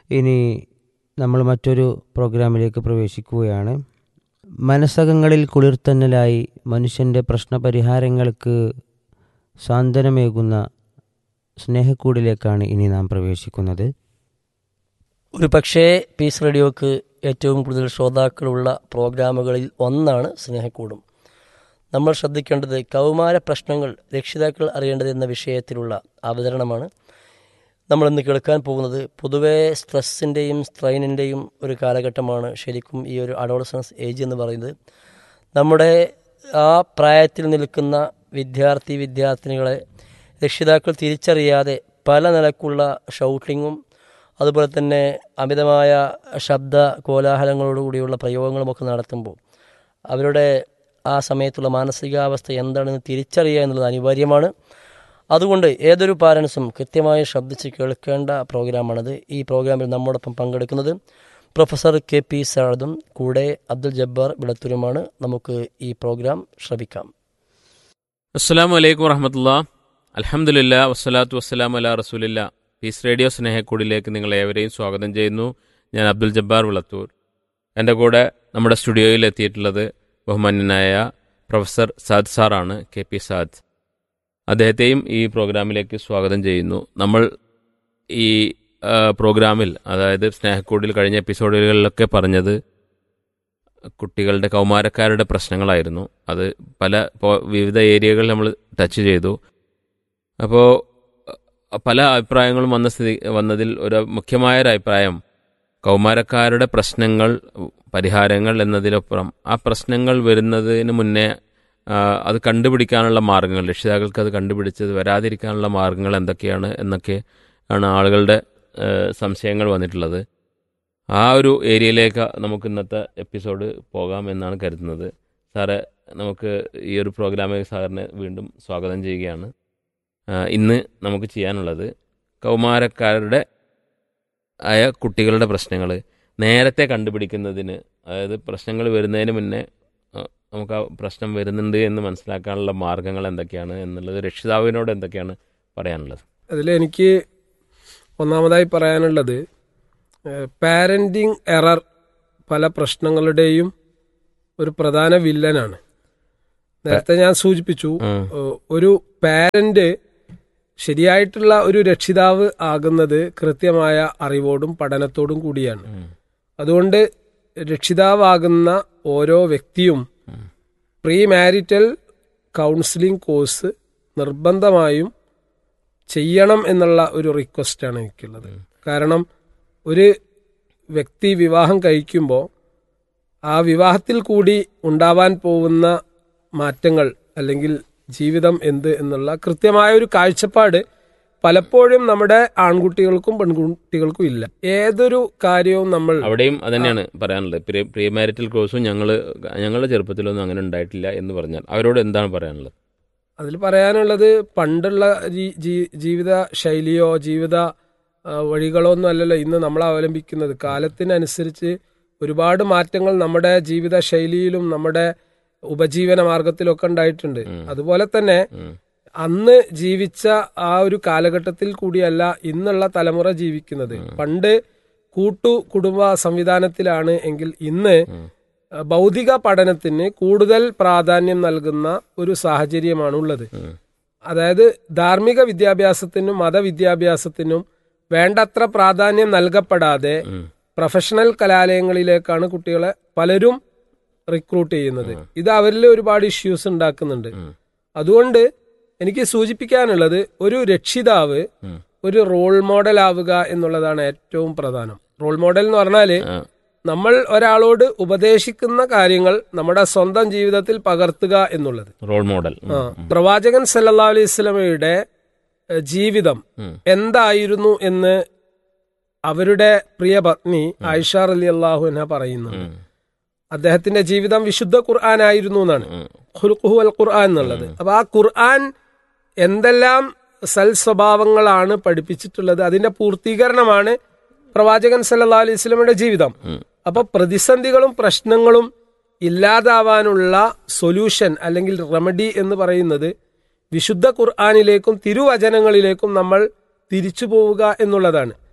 ഇനി നമ്മൾ മറ്റൊരു പ്രോഗ്രാമിലേക്ക് പ്രവേശിക്കുകയാണ് മനസ്സകങ്ങളിൽ കുളിർത്തന്നലായി മനുഷ്യൻ്റെ പ്രശ്നപരിഹാരങ്ങൾക്ക് സാന്ത്വനമേകുന്ന സ്നേഹക്കൂടിലേക്കാണ് ഇനി നാം പ്രവേശിക്കുന്നത് ഒരു പക്ഷേ പീസ് റേഡിയോക്ക് ഏറ്റവും കൂടുതൽ ശ്രോതാക്കളുള്ള പ്രോഗ്രാമുകളിൽ ഒന്നാണ് സ്നേഹക്കൂടും നമ്മൾ ശ്രദ്ധിക്കേണ്ടത് കൗമാര പ്രശ്നങ്ങൾ രക്ഷിതാക്കൾ അറിയേണ്ടത് എന്ന വിഷയത്തിലുള്ള അവതരണമാണ് നമ്മൾ ഇന്ന് കേൾക്കാൻ പോകുന്നത് പൊതുവേ സ്ട്രെസ്സിൻ്റെയും സ്ട്രെയിനിൻ്റെയും ഒരു കാലഘട്ടമാണ് ശരിക്കും ഈ ഒരു അഡോളസൻസ് ഏജ് എന്ന് പറയുന്നത് നമ്മുടെ ആ പ്രായത്തിൽ നിൽക്കുന്ന വിദ്യാർത്ഥി വിദ്യാർത്ഥിനികളെ രക്ഷിതാക്കൾ തിരിച്ചറിയാതെ പല നിലക്കുള്ള ഷൗട്ടിങ്ങും അതുപോലെ തന്നെ അമിതമായ ശബ്ദ കോലാഹലങ്ങളോടുകൂടിയുള്ള പ്രയോഗങ്ങളുമൊക്കെ നടത്തുമ്പോൾ അവരുടെ ആ സമയത്തുള്ള മാനസികാവസ്ഥ എന്താണെന്ന് തിരിച്ചറിയുക എന്നുള്ളത് അനിവാര്യമാണ് അതുകൊണ്ട് ഏതൊരു പാരൻസും കൃത്യമായി ശ്രദ്ധിച്ച് കേൾക്കേണ്ട പ്രോഗ്രാമാണിത് ഈ പ്രോഗ്രാമിൽ നമ്മോടൊപ്പം പങ്കെടുക്കുന്നത് പ്രൊഫസർ കെ പി സാദും കൂടെ അബ്ദുൽ ജബ്ബാർ വിളത്തൂരുമാണ് നമുക്ക് ഈ പ്രോഗ്രാം ശ്രവിക്കാം അസ്സാം വലൈക്കും വറഹമത്തുള്ള അലഹമുല്ല വസ്സലാത്തു വസ്സലാം അല റസൂലില്ല പീസ് റേഡിയോ സ്നേഹക്കൂടിലേക്ക് നിങ്ങൾ ഏവരെയും സ്വാഗതം ചെയ്യുന്നു ഞാൻ അബ്ദുൽ ജബ്ബാർ വിളത്തൂർ എൻ്റെ കൂടെ നമ്മുടെ സ്റ്റുഡിയോയിൽ എത്തിയിട്ടുള്ളത് ബഹുമാന്യനായ പ്രൊഫസർ സാദ് സാറാണ് കെ പി സാദ് അദ്ദേഹത്തെയും ഈ പ്രോഗ്രാമിലേക്ക് സ്വാഗതം ചെയ്യുന്നു നമ്മൾ ഈ ആ, പ്രോഗ്രാമിൽ അതായത് സ്നേഹക്കൂടിൽ കഴിഞ്ഞ എപ്പിസോഡുകളിലൊക്കെ പറഞ്ഞത് കുട്ടികളുടെ കൗമാരക്കാരുടെ പ്രശ്നങ്ങളായിരുന്നു അത് പല പോ- വിവിധ ഏരിയകൾ നമ്മൾ ടച്ച് ചെയ്തു അപ്പോൾ പല അഭിപ്രായങ്ങളും വന്ന സ്ഥിതി വന്നതിൽ ഒരു മുഖ്യമായ ഒരു അഭിപ്രായം കൗമാരക്കാരുടെ പ്രശ്നങ്ങൾ പരിഹാരങ്ങൾ എന്നതിലപ്പുറം ആ പ്രശ്നങ്ങൾ വരുന്നതിന് മുന്നേ ആ, അത് കണ്ടുപിടിക്കാനുള്ള മാർഗങ്ങൾ രക്ഷിതാക്കൾക്ക് അത് കണ്ടുപിടിച്ചത് വരാതിരിക്കാനുള്ള മാർഗങ്ങൾ എന്തൊക്കെയാണ് എന്നൊക്കെ ആണ് ആളുകളുടെ ആ, സംശയങ്ങൾ വന്നിട്ടുള്ളത് ആ ഒരു ഏരിയയിലേക്ക് നമുക്ക് ഇന്നത്തെ എപ്പിസോഡ് പോകാം എന്നാണ് കരുതുന്നത് സാറ് നമുക്ക് ഈ ഒരു പ്രോഗ്രാമിൽ സാറിനെ വീണ്ടും സ്വാഗതം ചെയ്യുകയാണ് ആ, ഇന്ന് നമുക്ക് ചെയ്യാനുള്ളത് കൗമാരക്കാരുടെ ആയ കുട്ടികളുടെ പ്രശ്നങ്ങൾ നേരത്തെ കണ്ടുപിടിക്കുന്നതിന് അതായത് പ്രശ്നങ്ങൾ വരുന്നതിന് മുന്നേ ആ, നമുക്ക് ആ പ്രശ്നം വരുന്നുണ്ട് എന്ന് മനസ്സിലാക്കാനുള്ള മാർഗങ്ങൾ എന്തൊക്കെയാണ് എന്നുള്ളത് രക്ഷിതാവിനോട് എന്തൊക്കെയാണ് പറയാനുള്ളത് അതിൽ എനിക്ക് ഒന്നാമതായി പറയാനുള്ളത് പാരന്റിങ് എറർ പല പ്രശ്നങ്ങളുടെയും ഒരു പ്രധാന വില്ലനാണ് നേരത്തെ ഞാൻ സൂചിപ്പിച്ചു ഉം. ഏഹ്, ഒരു പാരന്റ് ശരിയായിട്ടുള്ള ഒരു രക്ഷിതാവ് ആകുന്നത് കൃത്യമായ അറിവോടും പഠനത്തോടും കൂടിയാണ് ഉം. അതുകൊണ്ട് രക്ഷിതാവാകുന്ന ഓരോ വ്യക്തിയും പ്രീ മാരിറ്റൽ കൗൺസിലിംഗ് കോഴ്സ് നിർബന്ധമായും ചെയ്യണം എന്നുള്ള ഒരു റിക്വസ്റ്റാണ് എനിക്കുള്ളത് കാരണം ഒരു വ്യക്തി വിവാഹം കഴിക്കുമ്പോൾ ആ വിവാഹത്തിൽ കൂടി ഉണ്ടാവാൻ പോകുന്ന മാറ്റങ്ങൾ അല്ലെങ്കിൽ ജീവിതം എന്ത് എന്നുള്ള കൃത്യമായ ഒരു കാഴ്ചപ്പാട് പലപ്പോഴും നമ്മുടെ ആൺകുട്ടികൾക്കും പെൺകുട്ടികൾക്കും ഇല്ല ഏതൊരു കാര്യവും നമ്മൾ അവിടെയും അതന്നെയാണ് പറയാനുള്ളത് പ്രീ പ്രീ മാരിറ്റൽ കോഴ്സും ഞങ്ങൾ ഞങ്ങളുടെ ചെറുപ്പത്തിലൊന്നും അങ്ങനെ ഉണ്ടായിട്ടില്ല എന്ന് പറഞ്ഞാൽ അവരോട് എന്താണ് പറയാനുള്ളത് അതിൽ പറയാനുള്ളത് പണ്ടുള്ള ജീ- ജീ- ജീവിത ശൈലിയോ ജീവിത ആ, വഴികളോ ഒന്നും അല്ലല്ലോ ഇന്ന് നമ്മൾ അവലംബിക്കുന്നത് കാലത്തിനനുസരിച്ച് ഒരുപാട് മാറ്റങ്ങൾ നമ്മുടെ ജീവിത ശൈലിയിലും നമ്മുടെ ഉപജീവന മാർഗത്തിലൊക്കെ ഉണ്ടായിട്ടുണ്ട് അതുപോലെ തന്നെ ഉം. അന്ന് ജീവിച്ച ആ ഒരു കാലഘട്ടത്തിൽ കൂടിയല്ല ഇന്നുള്ള തലമുറ ജീവിക്കുന്നത് പണ്ട് കൂട്ടു കുടുംബ സംവിധാനത്തിലാണ് എങ്കിൽ ഇന്ന് അഹ് ഭൗതിക പഠനത്തിന് കൂടുതൽ പ്രാധാന്യം നൽകുന്ന ഒരു സാഹചര്യമാണ് ഉള്ളത് അതായത് ധാർമ്മിക വിദ്യാഭ്യാസത്തിനും മതവിദ്യാഭ്യാസത്തിനും വേണ്ടത്ര പ്രാധാന്യം നൽകപ്പെടാതെ പ്രൊഫഷണൽ കലാലയങ്ങളിലേക്കാണ് കുട്ടികളെ പലരും റിക്രൂട്ട് ചെയ്യുന്നത് ഇത് അവരിൽ ഒരുപാട് ഇഷ്യൂസ് ഉണ്ടാക്കുന്നുണ്ട് അതുകൊണ്ട് എനിക്ക് സൂചിപ്പിക്കാനുള്ളത് ഒരു രക്ഷിതാവ് ഒരു റോൾ മോഡൽ ആവുക എന്നുള്ളതാണ് ഏറ്റവും പ്രധാനം റോൾ മോഡൽ എന്ന് പറഞ്ഞാല് ആ, നമ്മൾ ഒരാളോട് ഉപദേശിക്കുന്ന കാര്യങ്ങൾ നമ്മുടെ സ്വന്തം ജീവിതത്തിൽ പകർത്തുക എന്നുള്ളത് റോൾ മോഡൽ ഉം. ആ, പ്രവാചകൻ സല്ലല്ലാഹു അലൈഹി സ്വലമയുടെ എഹ്, ജീവിതം ഉം. എന്തായിരുന്നു എന്ന് അവരുടെ പ്രിയ പത്നി ആയിഷ അലി അള്ളാഹു എന്ന പറയുന്നുണ്ട് അദ്ദേഹത്തിന്റെ ജീവിതം വിശുദ്ധ ഖുർആൻ ആയിരുന്നു എന്നാണ് ഖുൽഖുഹു അൽ ഖുർആൻ എന്നുള്ളത് അപ്പൊ ആ ഖുർആൻ എന്തെല്ലാം സൽ സ്വഭാവങ്ങളാണ് പഠിപ്പിച്ചിട്ടുള്ളത് അതിന്റെ പൂർത്തീകരണമാണ് പ്രവാചകൻ സല്ലല്ലാഹു അലൈഹി സ്വലമയുടെ ജീവിതം അപ്പൊ പ്രതിസന്ധികളും പ്രശ്നങ്ങളും ഇല്ലാതാവാനുള്ള സൊല്യൂഷൻ അല്ലെങ്കിൽ റെമഡി എന്ന് പറയുന്നത് വിശുദ്ധ ഖുർആാനിലേക്കും തിരുവചനങ്ങളിലേക്കും നമ്മൾ തിരിച്ചു പോവുക എന്നുള്ളതാണ്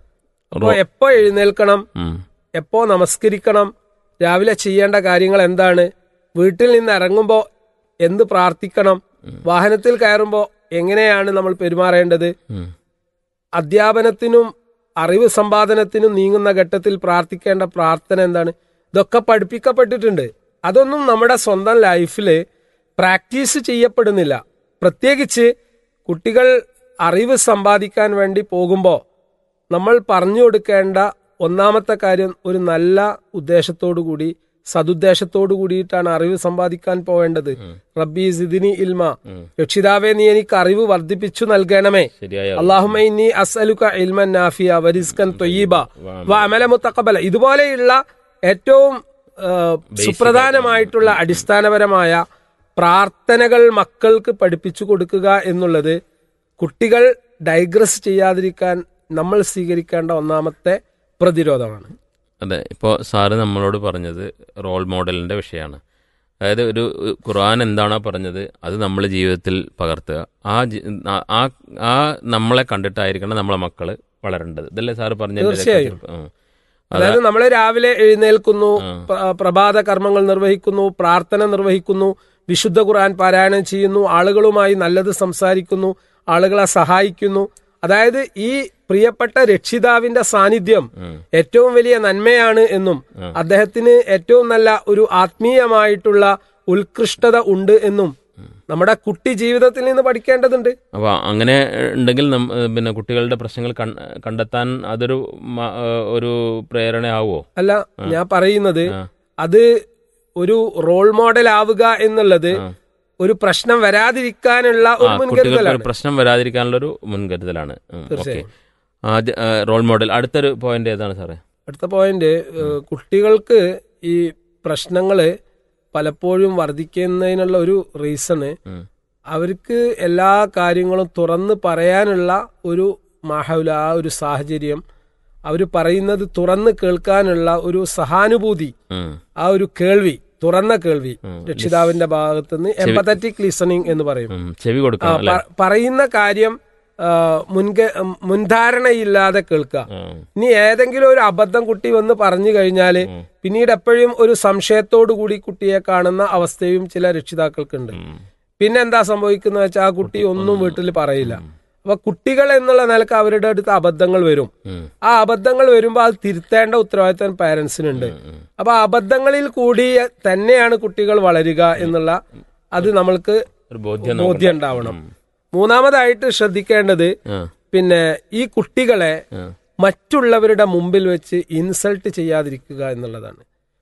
അപ്പൊ എപ്പോ എഴുന്നേൽക്കണം ഉം. എപ്പോ നമസ്കരിക്കണം രാവിലെ ചെയ്യേണ്ട കാര്യങ്ങൾ എന്താണ് വീട്ടിൽ നിന്ന് ഇറങ്ങുമ്പോൾ എന്ത് പ്രാർത്ഥിക്കണം വാഹനത്തിൽ കയറുമ്പോൾ എങ്ങനെയാണ് നമ്മൾ പെരുമാറേണ്ടത് ഉം. അധ്യാപനത്തിനും അറിവ് സമ്പാദനത്തിനും നീങ്ങുന്ന ഘട്ടത്തിൽ പ്രാർത്ഥിക്കേണ്ട പ്രാർത്ഥന എന്താണ് ഇതൊക്കെ പഠിപ്പിക്കപ്പെട്ടിട്ടുണ്ട് അതൊന്നും നമ്മുടെ സ്വന്തം ലൈഫിൽ പ്രാക്ടീസ് ചെയ്യപ്പെടുന്നില്ല പ്രത്യേകിച്ച് കുട്ടികൾ അറിവ് സമ്പാദിക്കാൻ വേണ്ടി പോകുമ്പോൾ നമ്മൾ പറഞ്ഞു കൊടുക്കേണ്ട ഒന്നാമത്തെ കാര്യം ഒരു നല്ല ഉദ്ദേശത്തോടു കൂടി സതുദ്ദേശത്തോടു കൂടിയിട്ടാണ് അറിവ് സമ്പാദിക്കാൻ പോവേണ്ടത് റബ്ബി സിദിനി ഇൽമ രക്ഷിതാവെ നീ എനിക്ക് അറിവ് വർദ്ധിപ്പിച്ചു നൽകണമേ ശരിയായ അള്ളാഹുമ ഇന്നി അസ്അലുക ഇൽമൻ നാഫിയ വരിസ്കൻ തൊയ്യബ വ അമല മുത്തഖബല ഇതുപോലെയുള്ള ഏറ്റവും ആ, സുപ്രധാനമായിട്ടുള്ള അടിസ്ഥാനപരമായ പ്രാർത്ഥനകൾ മക്കൾക്ക് പഠിപ്പിച്ചു കൊടുക്കുക എന്നുള്ളത് കുട്ടികൾ ഡൈഗ്രസ് ചെയ്യാതിരിക്കാൻ നമ്മൾ സ്വീകരിക്കേണ്ട ഒന്നാമത്തെ പ്രതിരോധമാണ് അതെ ഇപ്പോൾ സാറ് നമ്മളോട് പറഞ്ഞത് റോൾ മോഡലിൻ്റെ വിഷയമാണ് അതായത് ഒരു ഖുർആൻ എന്താണോ പറഞ്ഞത് അത് നമ്മൾ ജീവിതത്തിൽ പകർത്തുക ആ ജി- ആ- ആ ആ നമ്മളെ കണ്ടിട്ടായിരിക്കണം നമ്മളെ മക്കള് വളരേണ്ടത് ഇതല്ലേ സാറ് പറഞ്ഞത് തീർച്ചയായും. അതായത് നമ്മൾ രാവിലെ എഴുന്നേൽക്കുന്നു പ്ര- പ്രഭാത കർമ്മങ്ങൾ നിർവഹിക്കുന്നു പ്രാർത്ഥന നിർവഹിക്കുന്നു വിശുദ്ധ ഖുർആൻ പാരായണം ചെയ്യുന്നു ആളുകളുമായി നല്ലത് സംസാരിക്കുന്നു ആളുകളെ സഹായിക്കുന്നു അതായത് ഈ പ്രിയപ്പെട്ട രക്ഷിതാവിന്റെ സാന്നിധ്യം ഏറ്റവും വലിയ നന്മയാണ് എന്നും അദ്ദേഹത്തിന് ഏറ്റവും നല്ല ഒരു ആത്മീയമായിട്ടുള്ള ഉത്കൃഷ്ടത ഉണ്ട് എന്നും നമ്മുടെ കുട്ടി ജീവിതത്തിൽ നിന്ന് പഠിക്കേണ്ടതുണ്ട് അപ്പോൾ അങ്ങനെ ഉണ്ടെങ്കിൽ നം- പിന്നെ കുട്ടികളുടെ പ്രശ്നങ്ങൾ കൺ- കണ്ടെത്താൻ അതൊരു മ- ഒരു പ്രേരണയാവോ അല്ല ഞാൻ പറയുന്നത് അത് ഒരു റോൾ മോഡൽ ആവുക എന്നുള്ളത് ഒരു പ്രശ്നം വരാതിരിക്കാനുള്ള ആ ഒരു കുട്ടികൾക്ക് മുൻകരുതലാണ് ഒരു പ്രശ്നം വരാതിരിക്കാനുള്ള ഒരു മുൻകരുതലാണ് ഉം, ഓക്കെ തീർച്ചയായും. ആദ്യ റോൾ മോഡൽ അടുത്തൊരു പോയിന്റ് ഏതാണ് സാറേ അടുത്ത പോയിന്റ് ഏഹ്, കുട്ടികൾക്ക് ഈ പ്രശ്നങ്ങള് പലപ്പോഴും വർദ്ധിക്കുന്നതിനുള്ള ഒരു റീസണ് ഉം. അവർക്ക് എല്ലാ കാര്യങ്ങളും തുറന്ന് പറയാനുള്ള ഒരു മാഹൗല ആ ഒരു സാഹചര്യം അവർ പറയുന്നത് തുറന്ന് കേൾക്കാനുള്ള ഒരു സഹാനുഭൂതി ഉം. ആ ഒരു കേൾവി തുറന്ന കേൾവി രക്ഷിതാവിന്റെ ഭാഗത്തുനിന്ന് എമ്പത്തറ്റിക് ലിസണിങ് എന്ന് പറയും ഉം. ചെവി ആ, കൊടുക്കണം അല്ലേ പ- പറയുന്ന കാര്യം ആ, മുൻക മുൻധാരണയില്ലാതെ കേൾക്കുക ഉം. ഇനി ഏതെങ്കിലും ഒരു അബദ്ധം കുട്ടി വന്ന് പറഞ്ഞു കഴിഞ്ഞാല് പിന്നീട് എപ്പോഴും ഒരു സംശയത്തോടു കൂടി കുട്ടിയെ കാണുന്ന അവസ്ഥയും ചില രക്ഷിതാക്കൾക്കുണ്ട് പിന്നെ എന്താ സംഭവിക്കുന്ന വെച്ചാൽ ആ കുട്ടി ഒന്നും വീട്ടിൽ പറയില്ല അപ്പൊ കുട്ടികൾ എന്നുള്ള നിലക്ക് അവരുടെ അടുത്ത് അബദ്ധങ്ങൾ വരും ഉം. ആ അബദ്ധങ്ങൾ വരുമ്പോൾ അത് തിരുത്തേണ്ട ഉത്തരവാദിത്തം പാരന്റ്സിനുണ്ട് അപ്പൊ ആ അബദ്ധങ്ങളിൽ കൂടി തന്നെയാണ് കുട്ടികൾ വളരുക എന്നുള്ള അത് നമ്മൾക്ക് ഒരു ബോധ്യം ബോധ്യം ഉണ്ടാവണം മൂന്നാമതായിട്ട് ശ്രദ്ധിക്കേണ്ടത് ആ. പിന്നെ ഈ കുട്ടികളെ ആ. മറ്റുള്ളവരുടെ മുമ്പിൽ വെച്ച് ഇൻസൾട്ട് ചെയ്യാതിരിക്കുക എന്നുള്ളതാണ്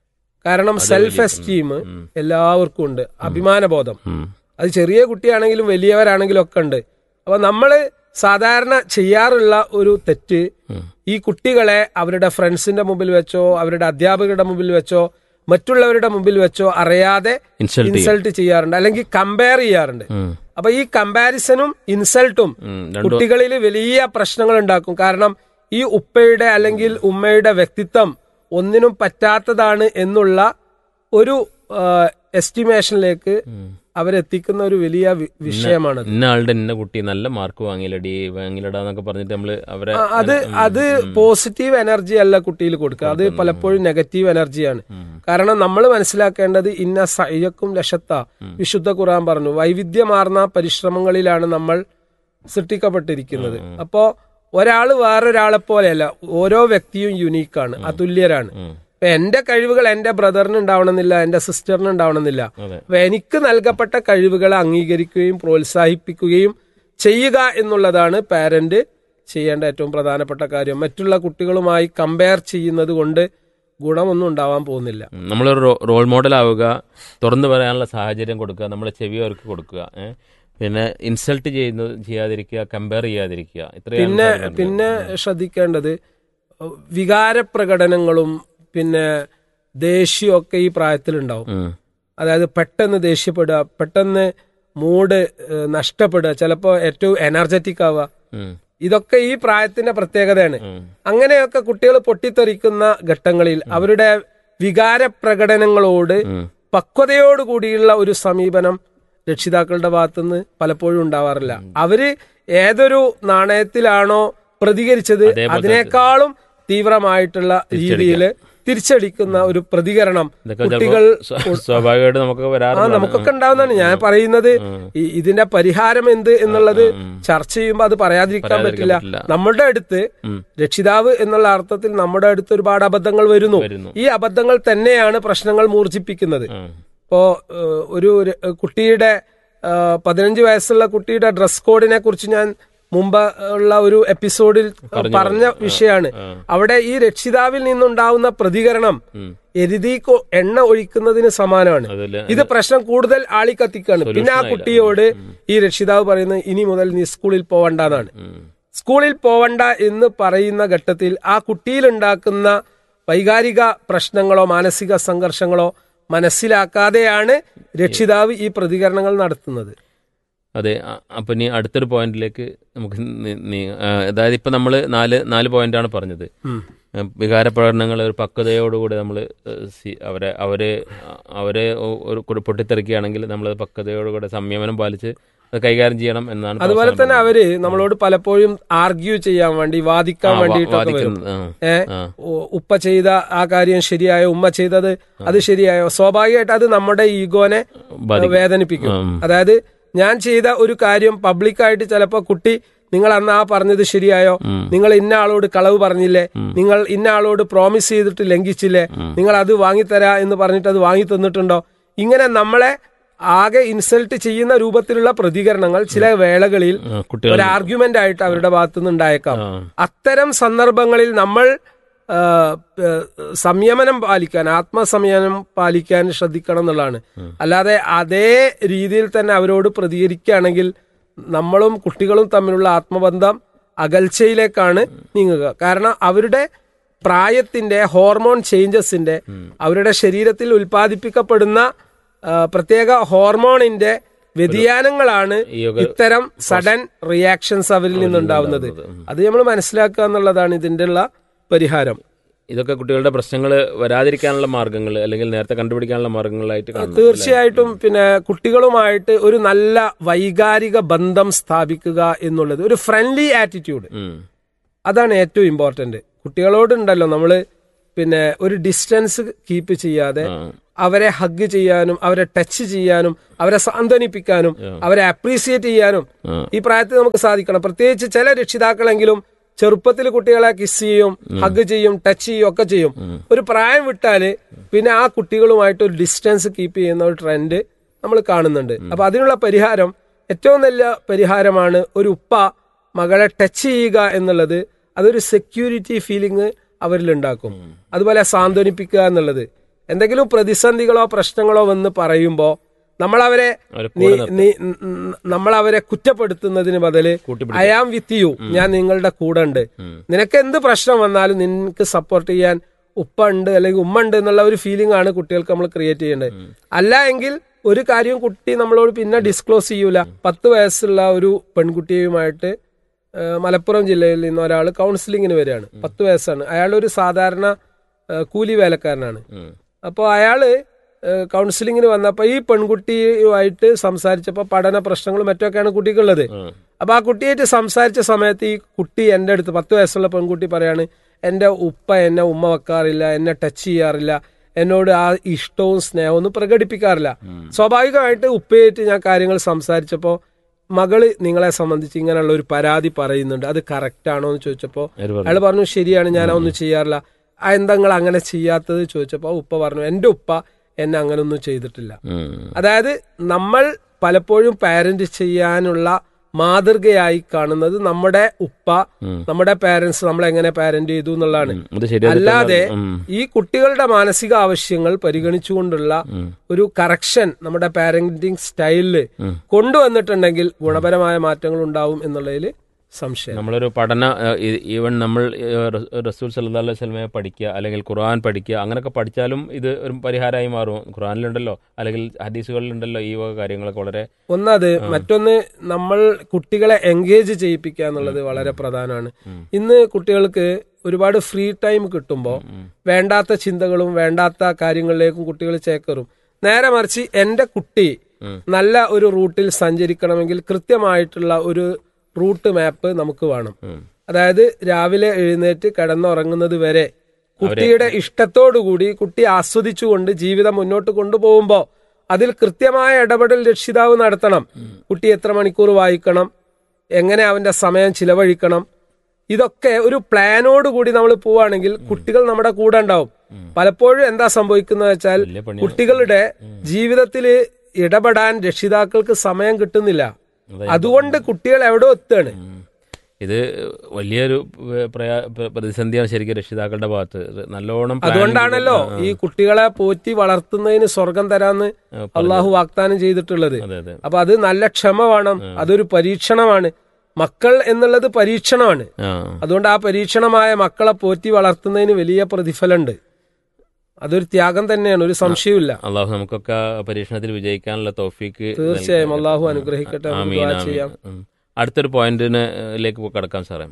കാരണം സെൽഫ് എസ്റ്റീം എല്ലാവർക്കും ഉണ്ട് അഭിമാനബോധം ഉം. അത് ചെറിയ കുട്ടിയാണെങ്കിലും വലിയവരാണെങ്കിലും ഒക്കെ ഉണ്ട് അപ്പൊ നമ്മള് സാധാരണ ചെയ്യാറുള്ള ഒരു തെറ്റ് ഈ കുട്ടികളെ അവരുടെ ഫ്രണ്ട്സിന്റെ മുമ്പിൽ വെച്ചോ അവരുടെ അധ്യാപകരുടെ മുമ്പിൽ വെച്ചോ മറ്റുള്ളവരുടെ മുമ്പിൽ വെച്ചോ അറിയാതെ ഇൻസൾട്ട് ചെയ്യും ഇൻസൾട്ട് ചെയ്യാറുണ്ട് അല്ലെങ്കിൽ കമ്പയർ ചെയ്യാറുണ്ട് ഉം. അപ്പൊ ഈ കമ്പാരിസണും ഇൻസൾട്ടും ഉം. രണ്ടും കുട്ടികളിൽ വലിയ പ്രശ്നങ്ങൾ ഉണ്ടാക്കും കാരണം ഈ ഉപ്പയുടെ അല്ലെങ്കിൽ ഉമ്മയുടെ വ്യക്തിത്വം ഒന്നിനും പറ്റാത്തതാണ് എന്നുള്ള ഒരു എസ്റ്റിമേഷനിലേക്ക് അവരെത്തിക്കുന്ന ഒരു വലിയ വി- വിഷയമാണത് ഇന്ന ആളുടെ ഇന്ന കുട്ടി നല്ല മാർക്ക് വാങ്ങിയില്ലടി വാങ്ങിയില്ലടാന്നൊക്കെ പറഞ്ഞിട്ട് നമ്മള് അവരെ ആ, അത് അത് പോസിറ്റീവ് എനർജി അല്ല കുട്ടിയിൽ കൊടുക്കുക അത് പലപ്പോഴും നെഗറ്റീവ് എനർജിയാണ് കാരണം നമ്മൾ മനസ്സിലാക്കേണ്ടത് ഇന്ന സയ്യക്കും ലക്ഷത്ത വിശുദ്ധ ഖുറാൻ പറഞ്ഞു വൈവിധ്യമാർന്ന പരിശ്രമങ്ങളിലാണ് നമ്മൾ സൃഷ്ടിക്കപ്പെട്ടിരിക്കുന്നത് അപ്പോ ഒരാള് വേറൊരാളെ പോലെയല്ല ഓരോ വ്യക്തിയും യുണീക്കാണ് അതുല്യരാണ് ഇപ്പൊ എന്റെ കഴിവുകൾ എന്റെ ബ്രദറിന് ഉണ്ടാവണമെന്നില്ല എന്റെ സിസ്റ്ററിന് ഉണ്ടാവണമെന്നില്ല അതെ. അപ്പൊ എനിക്ക് നൽകപ്പെട്ട കഴിവുകളെ അംഗീകരിക്കുകയും പ്രോത്സാഹിപ്പിക്കുകയും ചെയ്യുക എന്നുള്ളതാണ് പാരന്റ് ചെയ്യേണ്ട ഏറ്റവും പ്രധാനപ്പെട്ട കാര്യം മറ്റുള്ള കുട്ടികളുമായി കമ്പയർ ചെയ്യുന്നത് കൊണ്ട് ഗുണമൊന്നും ഉണ്ടാവാൻ പോകുന്നില്ല ഉം. നമ്മളൊരു റോ- റോൾ മോഡൽ ആവുക തുറന്നു പറയാനുള്ള സാഹചര്യം കൊടുക്കുക നമ്മളെ ചെവി അവർക്ക് കൊടുക്കുക ഏ? പിന്നെ ഇൻസൾട്ട് ചെയ്യുന്നത് ചെയ്യാതിരിക്കുക കമ്പയർ ചെയ്യാതിരിക്കുക ഇത്രയാണ് പിന്നെ സാർ പറഞ്ഞത്. പിന്നെ ശ്രദ്ധിക്കേണ്ടത് വികാര പ്രകടനങ്ങളും പിന്നെ ദേഷ്യമൊക്കെ ഈ പ്രായത്തിലുണ്ടാവും ഉം. അതായത് പെട്ടെന്ന് ദേഷ്യപ്പെടുക പെട്ടെന്ന് മൂഡ് ഏഹ്, നഷ്ടപ്പെടുക ചിലപ്പോൾ ഏറ്റവും എനർജറ്റിക് ആവുക ഉം. ഇതൊക്കെ ഈ പ്രായത്തിന്റെ പ്രത്യേകതയാണ് ഉം. അങ്ങനെയൊക്കെ കുട്ടികൾ പൊട്ടിത്തെറിക്കുന്ന ഘട്ടങ്ങളിൽ അവരുടെ വികാര പ്രകടനങ്ങളോട് ഉം. പക്വതയോടുകൂടിയുള്ള ഒരു സമീപനം രക്ഷിതാക്കളുടെ ഭാഗത്തുനിന്ന് പലപ്പോഴും ഉണ്ടാവാറില്ല അവര് ഏതൊരു നാണയത്തിലാണോ പ്രതികരിച്ചത് അതേപോലെ അതിനേക്കാളും തീവ്രമായിട്ടുള്ള രീതിയിൽ തിരിച്ചടിക്കുന്ന ഒരു പ്രതികരണം ഇതൊക്കെ കുട്ടികൾ ചിലപ്പോൾ സ്വാഭാവികമായിട്ട് നമുക്ക് ആ വരാറുള്ളതാണ് നമുക്കൊക്കെ ഉണ്ടാവുന്നതാണ് ഞാൻ പറയുന്നത് ഈ- ഇതിന്റെ പരിഹാരം എന്ത് എന്നുള്ളത് ചർച്ച ചെയ്യുമ്പോൾ അത് പറയാതിരിക്കാൻ പറയാതിരിക്കാൻ പറ്റില്ല പറ്റില്ല. നമ്മുടെ അടുത്ത് ഉം. രക്ഷിതാവ് എന്നുള്ള അർത്ഥത്തിൽ നമ്മുടെ അടുത്ത് ഒരുപാട് അബദ്ധങ്ങൾ വരുന്നു വരുന്നു. ഈ അബദ്ധങ്ങൾ തന്നെയാണ് പ്രശ്നങ്ങൾ മൂർജിപ്പിക്കുന്നത് ഉം. ഇപ്പോ ഏഹ്, ഒരു ര- കുട്ടിയുടെ ഏഹ്, പതിനഞ്ച് വയസ്സുള്ള കുട്ടിയുടെ ഡ്രസ് കോഡിനെ കുറിച്ച് ഞാൻ മുമ്പ് ഉള്ള ഒരു എപ്പിസോഡിൽ പറഞ്ഞ വിഷയമാണ് അവിടെ ഈ രക്ഷിതാവിൽ നിന്നുണ്ടാവുന്ന പ്രതികരണം ഉം. എരുതി കൊ- എണ്ണ ഒഴിക്കുന്നതിന് സമാനമാണ് അതില് ഇത് പ്രശ്നം കൂടുതൽ ആളിക്കത്തിക്കാണ് പിന്നെ ആ കുട്ടിയോട് ഈ രക്ഷിതാവ് പറയുന്നത് ഇനി മുതൽ നീ സ്കൂളിൽ പോവണ്ടെന്നാണ് ഉം. സ്കൂളിൽ പോവണ്ട എന്ന് പറയുന്ന ഘട്ടത്തിൽ ആ കുട്ടിയിൽ ഉണ്ടാക്കുന്ന വൈകാരിക പ്രശ്നങ്ങളോ മാനസിക സംഘർഷങ്ങളോ മനസ്സിലാക്കാതെയാണ് രക്ഷിതാവ് ഈ പ്രതികരണങ്ങൾ നടത്തുന്നത് അതെ അ- അപ്പൊ ഇനി അടുത്തൊരു പോയിന്റിലേക്ക് നമുക്ക് നി- നീ- ആ, അതായത് ഇപ്പൊ നമ്മൾ നാല് നാല് പോയിന്റാണ് പറഞ്ഞത് ഉം. ഏഹ് വികാര പ്രകടനങ്ങൾ ഒരു പക്വതയോടുകൂടി നമ്മൾ അവരെ അവരെ അവരെ ഒ- ഒരു കൂടെ പൊട്ടിത്തെറിക്കുകയാണെങ്കിൽ നമ്മൾ പക്വതയോടുകൂടെ സംയമനം പാലിച്ച് അത് കൈകാര്യം ചെയ്യണം എന്നാണ് ഇപ്പൊ അതുപോലെ അവസാനം തന്നെ പറഞ്ഞത്. അവര് നമ്മളോട് പലപ്പോഴും ആർഗ്യൂ ചെയ്യാൻ വേണ്ടി വാദിക്കാൻ ആ, വാ- വേണ്ടിയിട്ടൊക്കെ വരും വാദിക്കുന്നത്, ആ. ഏ ആ. ഉ- ഉപ്പ ചെയ്ത ആ കാര്യം ശരിയായോ ഉമ്മ ചെയ്തത് അത് ശരിയായോ സ്വാഭാവികമായിട്ട് അത് നമ്മുടെ ഈഗോനെ ബാധിക്കും. വേദനിപ്പിക്കും ഉം. അതായത് ഞാൻ ചെയ്ത ഒരു കാര്യം പബ്ലിക്കായിട്ട് ചിലപ്പോ കുട്ടി നിങ്ങൾ അന്ന് ആ പറഞ്ഞത് ശരിയായോ നിങ്ങൾ ഇന്ന ആളോട് കളവ് പറഞ്ഞില്ലേ നിങ്ങൾ ഇന്ന ആളോട് പ്രോമിസ് ചെയ്തിട്ട് ലംഘിച്ചില്ലേ നിങ്ങൾ അത് വാങ്ങിത്തരാ എന്ന് പറഞ്ഞിട്ട് അത് വാങ്ങി തന്നിട്ടുണ്ടോ ഇങ്ങനെ നമ്മളെ ആകെ ഇൻസൾട്ട് ചെയ്യുന്ന രൂപത്തിലുള്ള പ്രതികരണങ്ങൾ ചില വേളകളിൽ ആ, കുട്ടികൾ ഒരു ആർഗ്യുമെന്റ് ആയിട്ട് അവരുടെ ഭാഗത്തു നിന്ന് ഉണ്ടായേക്കാം ആ. അത്തരം സന്ദർഭങ്ങളിൽ നമ്മൾ ആ, ആ, സംയമനം പാലിക്കാൻ ആത്മസംയമനം പാലിക്കാൻ ശ്രദ്ധിക്കണം എന്നുള്ളതാണ് അല്ലാതെ അതേ രീതിയിൽ തന്നെ അവരോട് പ്രതികരിക്കുകയാണെങ്കിൽ നമ്മളും കുട്ടികളും തമ്മിലുള്ള ആത്മബന്ധം അകൽച്ചയിലേക്കാണ് നീങ്ങുക കാരണം അവരുടെ പ്രായത്തിന്റെ ഹോർമോൺ ചേഞ്ചസിന്റെ അവരുടെ ശരീരത്തിൽ ഉൽപ്പാദിപ്പിക്കപ്പെടുന്ന ആ, പ്രത്യേക ഹോർമോണിന്റെ വ്യതിയാനങ്ങളാണ് ഈ യോഗ- ഇത്തരം സഡൻ റിയാക്ഷൻസ് അവരിൽ നിന്നുണ്ടാവുന്നത് അത് നമ്മൾ മനസ്സിലാക്കുക എന്നുള്ളതാണ് ഇതിന്റെ ഉള്ള പരിഹാരം ഇതൊക്കെ കുട്ടികളുടെ പ്രശ്നങ്ങൾ വരാതിരിക്കാനുള്ള മാർഗങ്ങൾ അല്ലെങ്കിൽ നേരത്തെ കണ്ടുപിടിക്കാനുള്ള മാർഗങ്ങളായിട്ട് കാണുന്നു തീർച്ചയായിട്ടും പിന്നെ കുട്ടികളുമായിട്ട് ഒരു നല്ല വൈകാരിക ബന്ധം സ്ഥാപിക്കുക എന്നുള്ളത് ഒരു ഫ്രണ്ട്ലി ആറ്റിറ്റ്യൂഡ് ഉം. അതാണ് ഏറ്റവും ഇമ്പോർട്ടന്റ് കുട്ടികളോടുണ്ടല്ലോ നമ്മള് പിന്നെ ഒരു ഡിസ്റ്റൻസ് കീപ്പ് ചെയ്യാതെ ആ. അവരെ ഹഗ് ചെയ്യാനും അവരെ ടച്ച് ചെയ്യാനും അവരെ സാന്ത്വനിപ്പിക്കാനും അവരെ അപ്രീസിയേറ്റ് ചെയ്യാനും ആ. ഈ പ്രായത്തിൽ നമുക്ക് സാധിക്കണം പ്രത്യേകിച്ച് ചില രക്ഷിതാക്കളെങ്കിലും ചെറുപ്പത്തിൽ കുട്ടികളെ കിസ് ചെയ്യും ഹഗ് ചെയ്യും ടച്ച് ചെയ്യും ഒക്കെ ചെയ്യും ഒരു പ്രായം വിട്ടാല് പിന്നെ ആ കുട്ടികളുമായിട്ട് ഒരു ഡിസ്റ്റൻസ് കീപ്പ് ചെയ്യുന്ന ഒരു ട്രെൻഡ് നമ്മൾ കാണുന്നുണ്ട് അപ്പൊ അതിനുള്ള പരിഹാരം ഏറ്റവും നല്ല പരിഹാരമാണ് ഒരു ഉപ്പ മകളെ ടച്ച് ചെയ്യുക എന്നുള്ളത് അതൊരു സെക്യൂരിറ്റി ഫീലിംഗ് അവരിൽ ഉണ്ടാക്കും അതുപോലെ സാന്ത്വനിപ്പിക്കുക എന്നുള്ളത് എന്തെങ്കിലും പ്രതിസന്ധികളോ പ്രശ്നങ്ങളോ വന്ന് പറയുമ്പോൾ നമ്മൾ അവരെ അവരെ നീ കൂടെ നിർത്തും. നീ നമ്മൾ അവരെ കുറ്റപ്പെടുത്തുന്നതിന് ബദല് കൂട്ടിപ്പിടിക്കും. ഐ ആം വിത്ത് യു ഞാൻ നിങ്ങളുടെ കൂടെ ഉണ്ട് നിനക്ക് എന്ത് പ്രശ്നം വന്നാലും നിനക്ക് സപ്പോർട്ട് ചെയ്യാൻ ഉപ്പ ഉണ്ട് അല്ലെങ്കിൽ ഉമ്മ ഉണ്ട് എന്നുള്ള ഒരു ഫീലിംഗ് ആണ് കുട്ടികൾക്ക് നമ്മൾ ക്രിയേറ്റ് ചെയ്യേണ്ടത് അല്ല എങ്കിൽ ഒരു കാര്യവും കുട്ടി നമ്മളോട് പിന്നെ ഡിസ്ക്ലോസ് ചെയ്യൂല പത്ത് വയസ്സുള്ള ഒരു പെൺകുട്ടിയുമായിട്ട് ഏഹ്, മലപ്പുറം ജില്ലയിൽ നിന്ന് ഒരാൾ കൗൺസിലിങ്ങിന് വരികയാണ് പത്ത് വയസ്സാണ് അയാൾ ഒരു സാധാരണ ഏഹ്, കൂലി വേലക്കാരനാണ് ഉം. അപ്പോൾ അയാള് ഏഹ്, കൗൺസിലിങ്ങിന് വന്നപ്പോൾ ഈ പെൺകുട്ടിയുമായിട്ട് സംസാരിച്ചപ്പോൾ പഠന പ്രശ്നങ്ങളും മറ്റൊക്കെയാണ് കുട്ടിക്കുള്ളത് ഉം. അപ്പൊ ആ കുട്ടിയായിട്ട് സംസാരിച്ച സമയത്ത് ഈ കുട്ടി എൻ്റെ അടുത്ത് പത്ത് വയസ്സുള്ള പെൺകുട്ടി പറയാണ് എൻ്റെ ഉപ്പ എന്നെ ഉമ്മ വെക്കാറില്ല എന്നെ ടച്ച് ചെയ്യാറില്ല എന്നോട് ആ ഇഷ്ടവും സ്നേഹവും ഒന്നും പ്രകടിപ്പിക്കാറില്ല സ്വാഭാവികമായിട്ട് ഉപ്പയായിട്ട് ഞാൻ കാര്യങ്ങൾ സംസാരിച്ചപ്പോൾ മകള് നിങ്ങളെ സംബന്ധിച്ച് ഇങ്ങനെയുള്ള ഒരു പരാതി പറയുന്നുണ്ട് അത് കറക്റ്റ് ആണോ എന്ന് ചോദിച്ചപ്പോൾ അവര് പറഞ്ഞു. അയാൾ പറഞ്ഞു ശരിയാണ് ഞാൻ ഒന്നും ചെയ്യാറില്ല ആ എന്താ നിങ്ങൾ അങ്ങനെ ചെയ്യാത്തത് ചോദിച്ചപ്പോൾ ഉപ്പ പറഞ്ഞു എൻ്റെ ഉപ്പ എന്നെ അങ്ങനെ ഒന്നും ചെയ്തിട്ടില്ല ഉം. അതായത് നമ്മൾ പലപ്പോഴും പാരന്റ് ചെയ്യാനുള്ള മാതൃകയായി കാണുന്നത് നമ്മുടെ ഉപ്പ നമ്മുടെ പാരന്റ്സ് നമ്മളെ എങ്ങനെ പാരന്റ് ചെയ്തു എന്നുള്ളതാണ് ഉം. അത് ശരിയാ അല്ലാതെ ഉം. ഈ കുട്ടികളുടെ മാനസിക ആവശ്യങ്ങൾ പരിഗണിച്ചുകൊണ്ടുള്ള ഒരു കറക്ഷൻ നമ്മുടെ പാരന്റിങ് സ്റ്റൈലില് കൊണ്ടുവന്നിട്ടുണ്ടെങ്കിൽ ഗുണപരമായ മാറ്റങ്ങൾ ഉണ്ടാവും എന്നുള്ളതിൽ സംശയം നമ്മളൊരു പഠന ഈവൻ നമ്മൾ ഏഹ്, റ- റസൂൽ സല്ലല്ലാഹു അലൈഹി വസല്ലമയെ പഠിക്കുക അല്ലെങ്കിൽ ഖുർആൻ പഠിക്കുക അങ്ങനെയൊക്കെ പഠിച്ചാലും ഇത് ഒരു പരിഹാരമായി മാറും ഖുർആനിലുണ്ടല്ലോ അല്ലെങ്കിൽ ഹദീസുകളിലുണ്ടല്ലോ ഈ വക കാര്യങ്ങളൊക്കെ വളരെ ഒന്നത് മറ്റൊന്ന് നമ്മൾ കുട്ടികളെ എൻഗേജ് ചെയ്യിപ്പിക്കുക എന്നുള്ളത് വളരെ പ്രധാനമാണ് ഇന്ന് കുട്ടികൾക്ക് ഒരുപാട് ഫ്രീ ടൈം കിട്ടുമ്പോൾ വേണ്ടാത്ത ചിന്തകളും വേണ്ടാത്ത കാര്യങ്ങളിലേക്കും കുട്ടികൾ ചേക്കറും നേരെ മറിച്ച് എന്റെ കുട്ടി നല്ല ഒരു റൂട്ടിൽ സഞ്ചരിക്കണമെങ്കിൽ കൃത്യമായിട്ടുള്ള ഒരു റൂട്ട് മാപ്പ് നമുക്ക് വേണം അതായത് രാവിലെ എഴുന്നേറ്റ് കിടന്നുറങ്ങുന്നത് വരെ കുട്ടിയുടെ ഇഷ്ടത്തോടുകൂടി കുട്ടി ആസ്വദിച്ചുകൊണ്ട് ജീവിതം മുന്നോട്ട് കൊണ്ടുപോകുമ്പോ അതിൽ കൃത്യമായ ഇടപെടൽ രക്ഷിതാവ് നടത്തണം കുട്ടി എത്ര മണിക്കൂർ വായിക്കണം എങ്ങനെ അവന്റെ സമയം ചിലവഴിക്കണം ഇതൊക്കെ ഒരു പ്ലാനോട് കൂടി നമ്മൾ പോവുകയാണെങ്കിൽ കുട്ടികൾ നമ്മുടെ കൂടെ ഉണ്ടാവും പലപ്പോഴും എന്താ സംഭവിക്കുന്നത് വെച്ചാൽ വലിയ പണിയാണ്. കുട്ടികളുടെ ജീവിതത്തിൽ ഇടപെടാൻ രക്ഷിതാക്കൾക്ക് സമയം കിട്ടുന്നില്ല അതുകൊണ്ട് കുട്ടികൾ എവിടെ എത്തുകയാണ് ഉം. ഇത് വലിയൊരു ഏഹ്, പ്രയാ- പ്ര- പ്രതിസന്ധിയാണ് ശരിക്കും രക്ഷിതാക്കളുടെ ഭാഗത്ത് ഇത് നല്ലോണം planning അതുകൊണ്ടാണല്ലോ ചെയ്ത്- ഈ കുട്ടികളെ പോറ്റി വളർത്തുന്നതിന് സ്വർഗം തരാന്ന് ആ, ആ, അള്ളാഹു വാഗ്ദാനം ചെയ്തിട്ടുള്ളത് അതെ അതെ അപ്പൊ അത് നല്ല ക്ഷമ വേണം അതൊരു പരീക്ഷണമാണ് മക്കൾ എന്നുള്ളത് പരീക്ഷണമാണ് ആ അതുകൊണ്ട് ആ പരീക്ഷണമായ മക്കളെ പോറ്റി വളർത്തുന്നതിന് വലിയ പ്രതിഫലമുണ്ട് അതൊരു ത്യാഗം തന്നെയാണ് ഒരു സംശയവുമില്ല അള്ളാഹു നമുക്കൊക്കെ ആ പരീക്ഷണത്തിൽ വിജയിക്കാനുള്ള തോഫീക്ക് തീർച്ചയായും അള്ളാഹു അനുഗ്രഹിക്കട്ടെ നമുക്ക് ആമീൻ ദുആ ആമീൻ ചെയ്യാം ഉം. അടുത്തൊരു പോയിന്റിലേക്ക് കടക്കാം സാറേ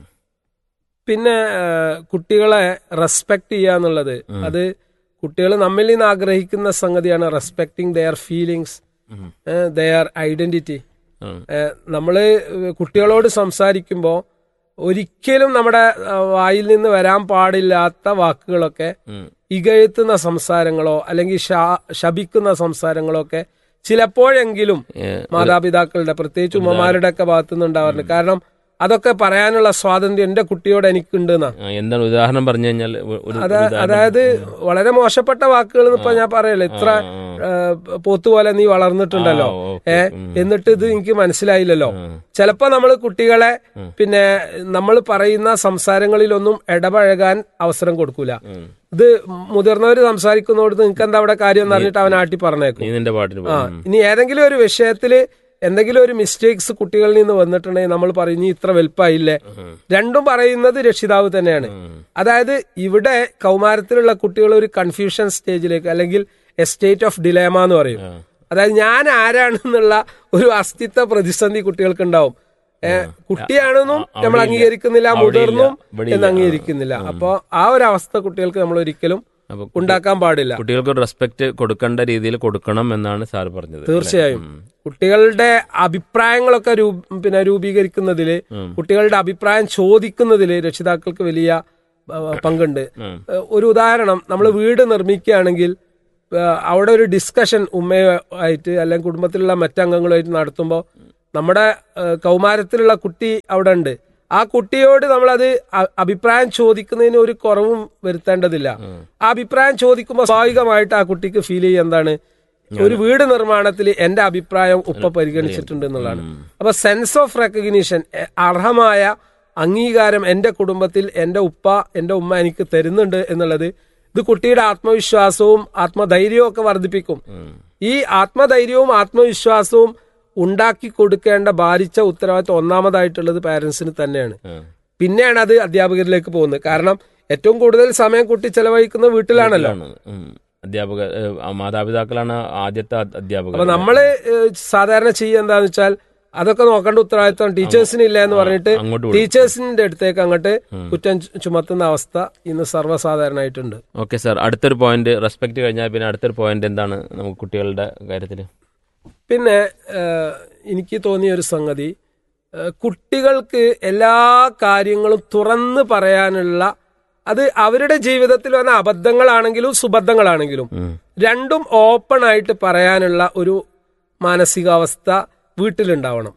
പിന്നെ ആ, കുട്ടികളെ റെസ്പെക്ട് ചെയ്യുക എന്നുള്ളത് അത് കുട്ടികൾ നമ്മിൽ നിന്ന് ആഗ്രഹിക്കുന്ന സംഗതിയാണ് റെസ്പെക്ടിങ് ദെയർ ഫീലിങ്സ് ഉം. ദെയർ ഐഡന്റിറ്റി ഉം. നമ്മള് കുട്ടികളോട് സംസാരിക്കുമ്പോൾ ഒരിക്കലും നമ്മുടെ ആ, വായിൽ നിന്ന് വരാൻ പാടില്ലാത്ത വാക്കുകളൊക്കെ ഉം. ഇകഴ്ത്തുന്ന സംസാരങ്ങളോ അല്ലെങ്കിൽ ശാ- ശപിക്കുന്ന സംസാരങ്ങളോ ഒക്കെ ചിലപ്പോഴെങ്കിലും ഏഹ്, മാതാപിതാക്കളുടെ പ്രത്യേകിച്ച് ഉമ്മമാരുടെ ഒക്കെ ഭാഗത്തുനിന്ന് ഉണ്ടാവാറുണ്ട് കാരണം അതൊക്കെ പറയാനുള്ള സ്വാതന്ത്ര്യം എന്റെ കുട്ടിയോട് എനിക്കുണ്ട് എന്നാ ആ, എന്താണ് ഉദാഹരണം പറഞ്ഞു കഴിഞ്ഞാൽ ഒ- ഒരു അതാ ഒരു ഉദാഹരണം. അതായത് വളരെ മോശപ്പെട്ട വാക്കുകൾ ഇപ്പൊ ഞാൻ പറയല്ലോ ഇത്ര ആ, ആ, പോത്തുപോലെ നീ വളർന്നിട്ടുണ്ടല്ലോ ആ, ഓക്കേ. ഏ ഉം. എന്നിട്ട് ഇത് എനിക്ക് മനസ്സിലായില്ലല്ലോ ആ. ചിലപ്പോ നമ്മൾ കുട്ടികളെ പിന്നെ നമ്മൾ പറയുന്ന സംസാരങ്ങളിലൊന്നും ഇടപഴകാൻ അവസരം കൊടുക്കൂല ഉം. ഇത് മുതിർന്നവർ സംസാരിക്കുന്നോടത്ത് നിങ്ങൾക്ക് എന്താ അവിടെ കാര്യം എന്ന് പറഞ്ഞിട്ട് അവൻ ആട്ടി പറഞ്ഞേക്കും നീ നിന്റെ പാട്ടിന് പോ. ആ ഉം. ഇനി ഏതെങ്കിലും ഒരു വിഷയത്തില് എന്തെങ്കിലും ഒരു മിസ്റ്റേക്സ് കുട്ടികളിൽ നിന്ന് വന്നിട്ടുണ്ടെങ്കിൽ നമ്മൾ പറയും "നീ ഇത്ര വലുപ്പമായില്ലേ രണ്ടും പറയുന്നത് രക്ഷിതാവ് തന്നെയാണ് അതായത് ഇവിടെ കൗമാരത്തിലുള്ള കുട്ടികൾ ഒരു കൺഫ്യൂഷൻ സ്റ്റേജിലേക്ക് അല്ലെങ്കിൽ എ സ്റ്റേറ്റ് ഓഫ് ഡിലേമ എന്ന് പറയും അതായത് ഞാൻ ആരാണെന്നുള്ള ഒരു അസ്തിത്വ പ്രതിസന്ധി കുട്ടികൾക്ക് ഉണ്ടാവും ഏഹ് കുട്ടിയാണെന്നും ആ, നമ്മൾ അവിടെയില്ല. അംഗീകരിക്കുന്നില്ല അവിടെയില്ല. മുതിർന്നും ഇവിടെയില്ല. എന്ന് അംഗീകരിക്കുന്നില്ല അപ്പൊ ആ ഒരു അവസ്ഥ കുട്ടികൾക്ക് നമ്മൾ ഒരിക്കലും അപ്പൊ ഉണ്ടാക്കാൻ പാടില്ല കുട്ടികൾക്ക് റെസ്പെക്ട് കൊടുക്കേണ്ട രീതിയിൽ കൊടുക്കണം എന്നാണ് സാർ പറഞ്ഞത് തീർച്ചയായും കുട്ടികളുടെ അഭിപ്രായങ്ങളൊക്കെ രൂ- പിന്നെ രൂപീകരിക്കുന്നതില് കുട്ടികളുടെ അഭിപ്രായം ചോദിക്കുന്നതില് രക്ഷിതാക്കൾക്ക് വലിയ ആ, പങ്കുണ്ട് ഉം. ഏ, ഒരു ഉദാഹരണം നമ്മൾ വീട് നിർമ്മിക്കുകയാണെങ്കിൽ ആ, അവിടെ ഒരു ഡിസ്കഷൻ ഉമ്മയുമായിട്ട് അല്ലെങ്കിൽ കുടുംബത്തിലുള്ള മറ്റംഗങ്ങളുമായിട്ട് നടത്തുമ്പോൾ നമ്മുടെ ആ, കൗമാരത്തിലുള്ള കുട്ടി അവിടെ ഉണ്ട് ആ കുട്ടിയോട് നമ്മളത് അ- അഭിപ്രായം ചോദിക്കുന്നതിന് ഒരു കുറവും വരുത്തേണ്ടതില്ല ആ അഭിപ്രായം ചോദിക്കുമ്പോൾ സ്വാഭാവികമായിട്ട് ആ കുട്ടിക്ക് ഫീൽ ചെയ്യുക എന്താണ് ഒരു വീട് നിർമ്മാണത്തിൽ എന്റെ അഭിപ്രായം ഉപ്പ പരിഗണിച്ചിട്ടുണ്ട് എന്നുള്ളതാണ് അപ്പൊ സെൻസ് ഓഫ് റെക്കഗ്നീഷൻ അർഹമായ അംഗീകാരം എന്റെ കുടുംബത്തിൽ എന്റെ ഉപ്പ എന്റെ ഉമ്മ എനിക്ക് തരുന്നുണ്ട് എന്നുള്ളത് ഇത് കുട്ടിയുടെ ആത്മവിശ്വാസവും ആത്മധൈര്യവും ഒക്കെ വർദ്ധിപ്പിക്കും ഈ ആത്മധൈര്യവും ആത്മവിശ്വാസവും ഉണ്ടാക്കി കൊടുക്കേണ്ട ഭാരിച്ച ഉത്തരവാദിത്വം ഒന്നാമതായിട്ടുള്ളത് പാരന്റ്സിന് തന്നെയാണ് ഉം. പിന്നെയാണ് അത് അധ്യാപകരിലേക്ക് പോകുന്നത് കാരണം ഏറ്റവും കൂടുതൽ സമയം കുട്ടി ചെലവഴിക്കുന്നത് വീട്ടിലാണല്ലോ ആണ്. ഉം. അധ്യാപക ഏഹ്, ആ, മാതാപിതാക്കളാണ് ആദ്യത്തെ അ- അധ്യാപകർ അപ്പൊ നമ്മള് ഏഹ്, സാധാരണ ചെയ്യുക എന്താന്ന് വെച്ചാൽ അതൊക്കെ നോക്കേണ്ട ഉത്തരവാദിത്വം ടീച്ചേഴ്സിന് ഇല്ല എന്ന് പറഞ്ഞിട്ട് അങ്ങോട്ട് വിടും. ടീച്ചേഴ്സിന്റെ അടുത്തേക്ക് അങ്ങോട്ട് കുറ്റം ചു- ചുമത്തുന്ന അവസ്ഥ ഇന്ന് സർവ്വസാധാരണമായിട്ടുണ്ട് ഓക്കെ സാർ അടുത്തൊരു പോയിന്റ് റെസ്പെക്ട് കഴിഞ്ഞാൽ പിന്നെ അടുത്തൊരു പോയിന്റ് എന്താണ് നമുക്ക് കുട്ടികളുടെ കാര്യത്തിൽ പിന്നെ ഏഹ്, എനിക്ക് തോന്നിയ ഒരു സംഗതി ഏഹ്, കുട്ടികൾക്ക് എല്ലാ കാര്യങ്ങളും തുറന്ന് പറയാനുള്ള അത് അവരുടെ ജീവിതത്തിൽ വന്ന അബദ്ധങ്ങളാണെങ്കിലും സുബദ്ധങ്ങളാണെങ്കിലും രണ്ടും ഓപ്പൺ ആയിട്ട് പറയാനുള്ള ഒരു മാനസികാവസ്ഥ വീട്ടിലുണ്ടാവണം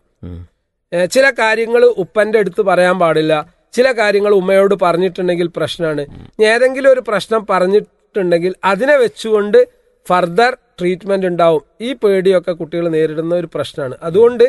ഏഹ് ചില കാര്യങ്ങൾ ഉപ്പന്റെ അടുത്ത് പറയാൻ പാടില്ല ചില കാര്യങ്ങൾ ഉമ്മയോട് പറഞ്ഞിട്ടുണ്ടെങ്കിൽ പ്രശ്നമാണ് ഇനി ഏതെങ്കിലും ഒരു പ്രശ്നം പറഞ്ഞിട്ടുണ്ടെങ്കിൽ അതിനെ വെച്ചുകൊണ്ട് ഫർദർ ട്രീറ്റ്മെന്റ് ഉണ്ടാവും ഈ പേടിയൊക്കെ കുട്ടികൾ നേരിടുന്ന ഒരു പ്രശ്നമാണ് അതുകൊണ്ട്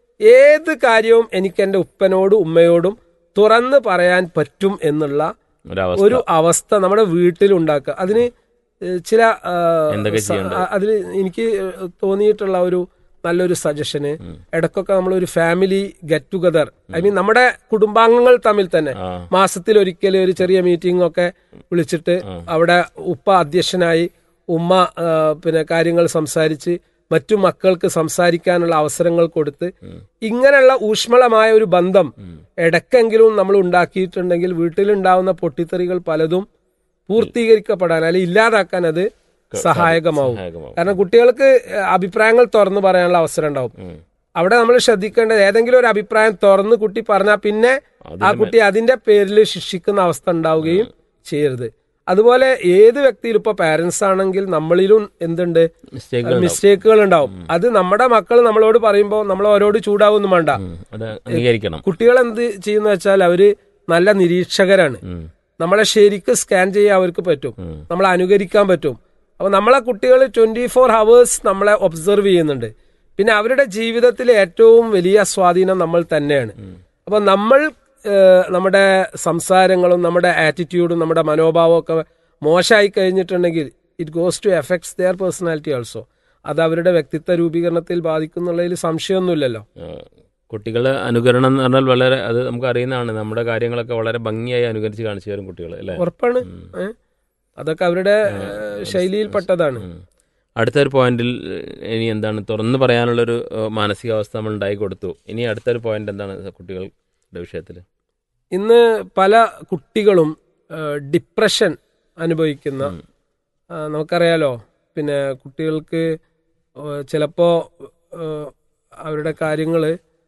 ഏത് കാര്യവും എനിക്ക് എൻ്റെ ഉപ്പനോടും ഉമ്മയോടും തുറന്ന് പറയാൻ പറ്റും എന്നുള്ള ഒരവസ്ഥ ഒരു അവസ്ഥ നമ്മുടെ വീട്ടിൽ ഉണ്ടാക്കുക അതിന് ഏഹ് ചില ആ, എന്തൊക്കെ സ- ചെയ്യേണ്ടത്? ആ, അതിൽ എനിക്ക് തോന്നിയിട്ടുള്ള ഒരു നല്ലൊരു സജഷന് ഇടയ്ക്കൊക്കെ നമ്മൾ ഒരു family get together I mean നമ്മുടെ കുടുംബാംഗങ്ങൾ തമ്മിൽ തന്നെ ആ. മാസത്തിൽ ഒരിക്കൽ ഒരു ചെറിയ മീറ്റിംഗ് ഒക്കെ വിളിച്ചിട്ട് അവിടെ ഉപ്പ അധ്യക്ഷനായി ഉമ്മ ആ, പിന്നെ കാര്യങ്ങൾ സംസാരിച്ച് മറ്റു മക്കൾക്ക് സംസാരിക്കാനുള്ള അവസരങ്ങൾ കൊടുത്ത് ഇങ്ങനെയുള്ള ഊഷ്മളമായ ഒരു ബന്ധം ഇടയ്ക്കെങ്കിലും നമ്മൾ ഉണ്ടാക്കിയിട്ടുണ്ടെങ്കിൽ വീട്ടിലുണ്ടാവുന്ന പൊട്ടിത്തെറികൾ പലതും പൂർത്തീകരിക്കപ്പെടാൻ അല്ലെങ്കിൽ ഇല്ലാതാക്കാൻ അത് സഹായകമാവും സഹായകമാവും. കാരണം കുട്ടികൾക്ക് അഭിപ്രായങ്ങൾ തുറന്നു പറയാനുള്ള അവസരം ഉണ്ടാവും അവിടെ നമ്മൾ ശ്രദ്ധിക്കേണ്ടത് ഏതെങ്കിലും ഒരു അഭിപ്രായം തുറന്ന് കുട്ടി പറഞ്ഞാൽ പിന്നെ ആ കുട്ടി അതിന്റെ പേരിൽ ശിക്ഷിക്കുന്ന അവസ്ഥ ഉണ്ടാവുകയും ചെയ്യരുത് അതുപോലെ ഏത് വ്യക്തിയിലും ഇപ്പൊ പാരന്റ്സ് ആണെങ്കിൽ നമ്മളിലും എന്തുണ്ട് മിസ്റ്റേക്കുകൾ മിസ്റ്റേക്കുകൾ ഉണ്ടാവും അത് നമ്മുടെ മക്കൾ നമ്മളോട് പറയുമ്പോൾ നമ്മൾ അവരോട് ചൂടാവൊന്നും വേണ്ട അത് അംഗീകരിക്കണം കുട്ടികൾ എന്ത് ചെയ്യുന്ന വെച്ചാൽ അവര് നല്ല നിരീക്ഷകരാണ് ഉം. നമ്മളെ ശരിക്ക് സ്കാൻ ചെയ്യാൻ അവർക്ക് പറ്റും നമ്മളെ അനുകരിക്കാൻ പറ്റും അപ്പൊ നമ്മളെ കുട്ടികൾ ട്വന്റി ഫോർ ഹവേഴ്സ് നമ്മളെ ഒബ്സർവ് ചെയ്യുന്നുണ്ട് പിന്നെ അവരുടെ ജീവിതത്തിൽ ഏറ്റവും വലിയ സ്വാധീനം നമ്മൾ തന്നെയാണ് അപ്പൊ നമ്മൾ ഏഹ്, നമ്മുടെ സംസാരങ്ങളും നമ്മുടെ ആറ്റിറ്റ്യൂഡും നമ്മുടെ മനോഭാവവും ഒക്കെ മോശമായി കഴിഞ്ഞിട്ടുണ്ടെങ്കിൽ it goes to effects their personality also അത് അവരുടെ വ്യക്തിത്വ രൂപീകരണത്തിൽ ബാധിക്കുന്നുള്ളതിൽ സംശയമൊന്നുമില്ലല്ലോ കുട്ടികൾ അനുകരണം എന്ന് പറഞ്ഞാൽ വളരെ അത് നമുക്ക് അറിയുന്നതാണ് നമ്മുടെ കാര്യങ്ങളൊക്കെ വളരെ ഭംഗിയായി അനുകരിച്ച് കാണിച്ചു തരും കുട്ടികൾ അല്ലേ ഉറപ്പാണ് ഏ? അതൊക്കെ അവരുടെ ഏഹ്, ശൈലിയിൽപ്പെട്ടതാണ് ഉം. അടുത്തൊരു പോയിന്റിൽ ഇനി എന്താണ് തുറന്നു പറയാനുള്ളൊരു ഏഹ്, മാനസികാവസ്ഥ നമ്മൾ ഉണ്ടായി കൊടുത്തു ഇനി അടുത്തൊരു പോയിന്റ് എന്താണ് കുട്ടികളുടെ വിഷയത്തിൽ ഇന്ന് പല കുട്ടികളും ഏഹ്, ഡിപ്രഷൻ അനുഭവിക്കുന്ന ആ, നമുക്കറിയാലോ പിന്നെ കുട്ടികൾക്ക് ഏഹ്, ചിലപ്പോ ഏഹ്, അവരുടെ കാര്യങ്ങൾ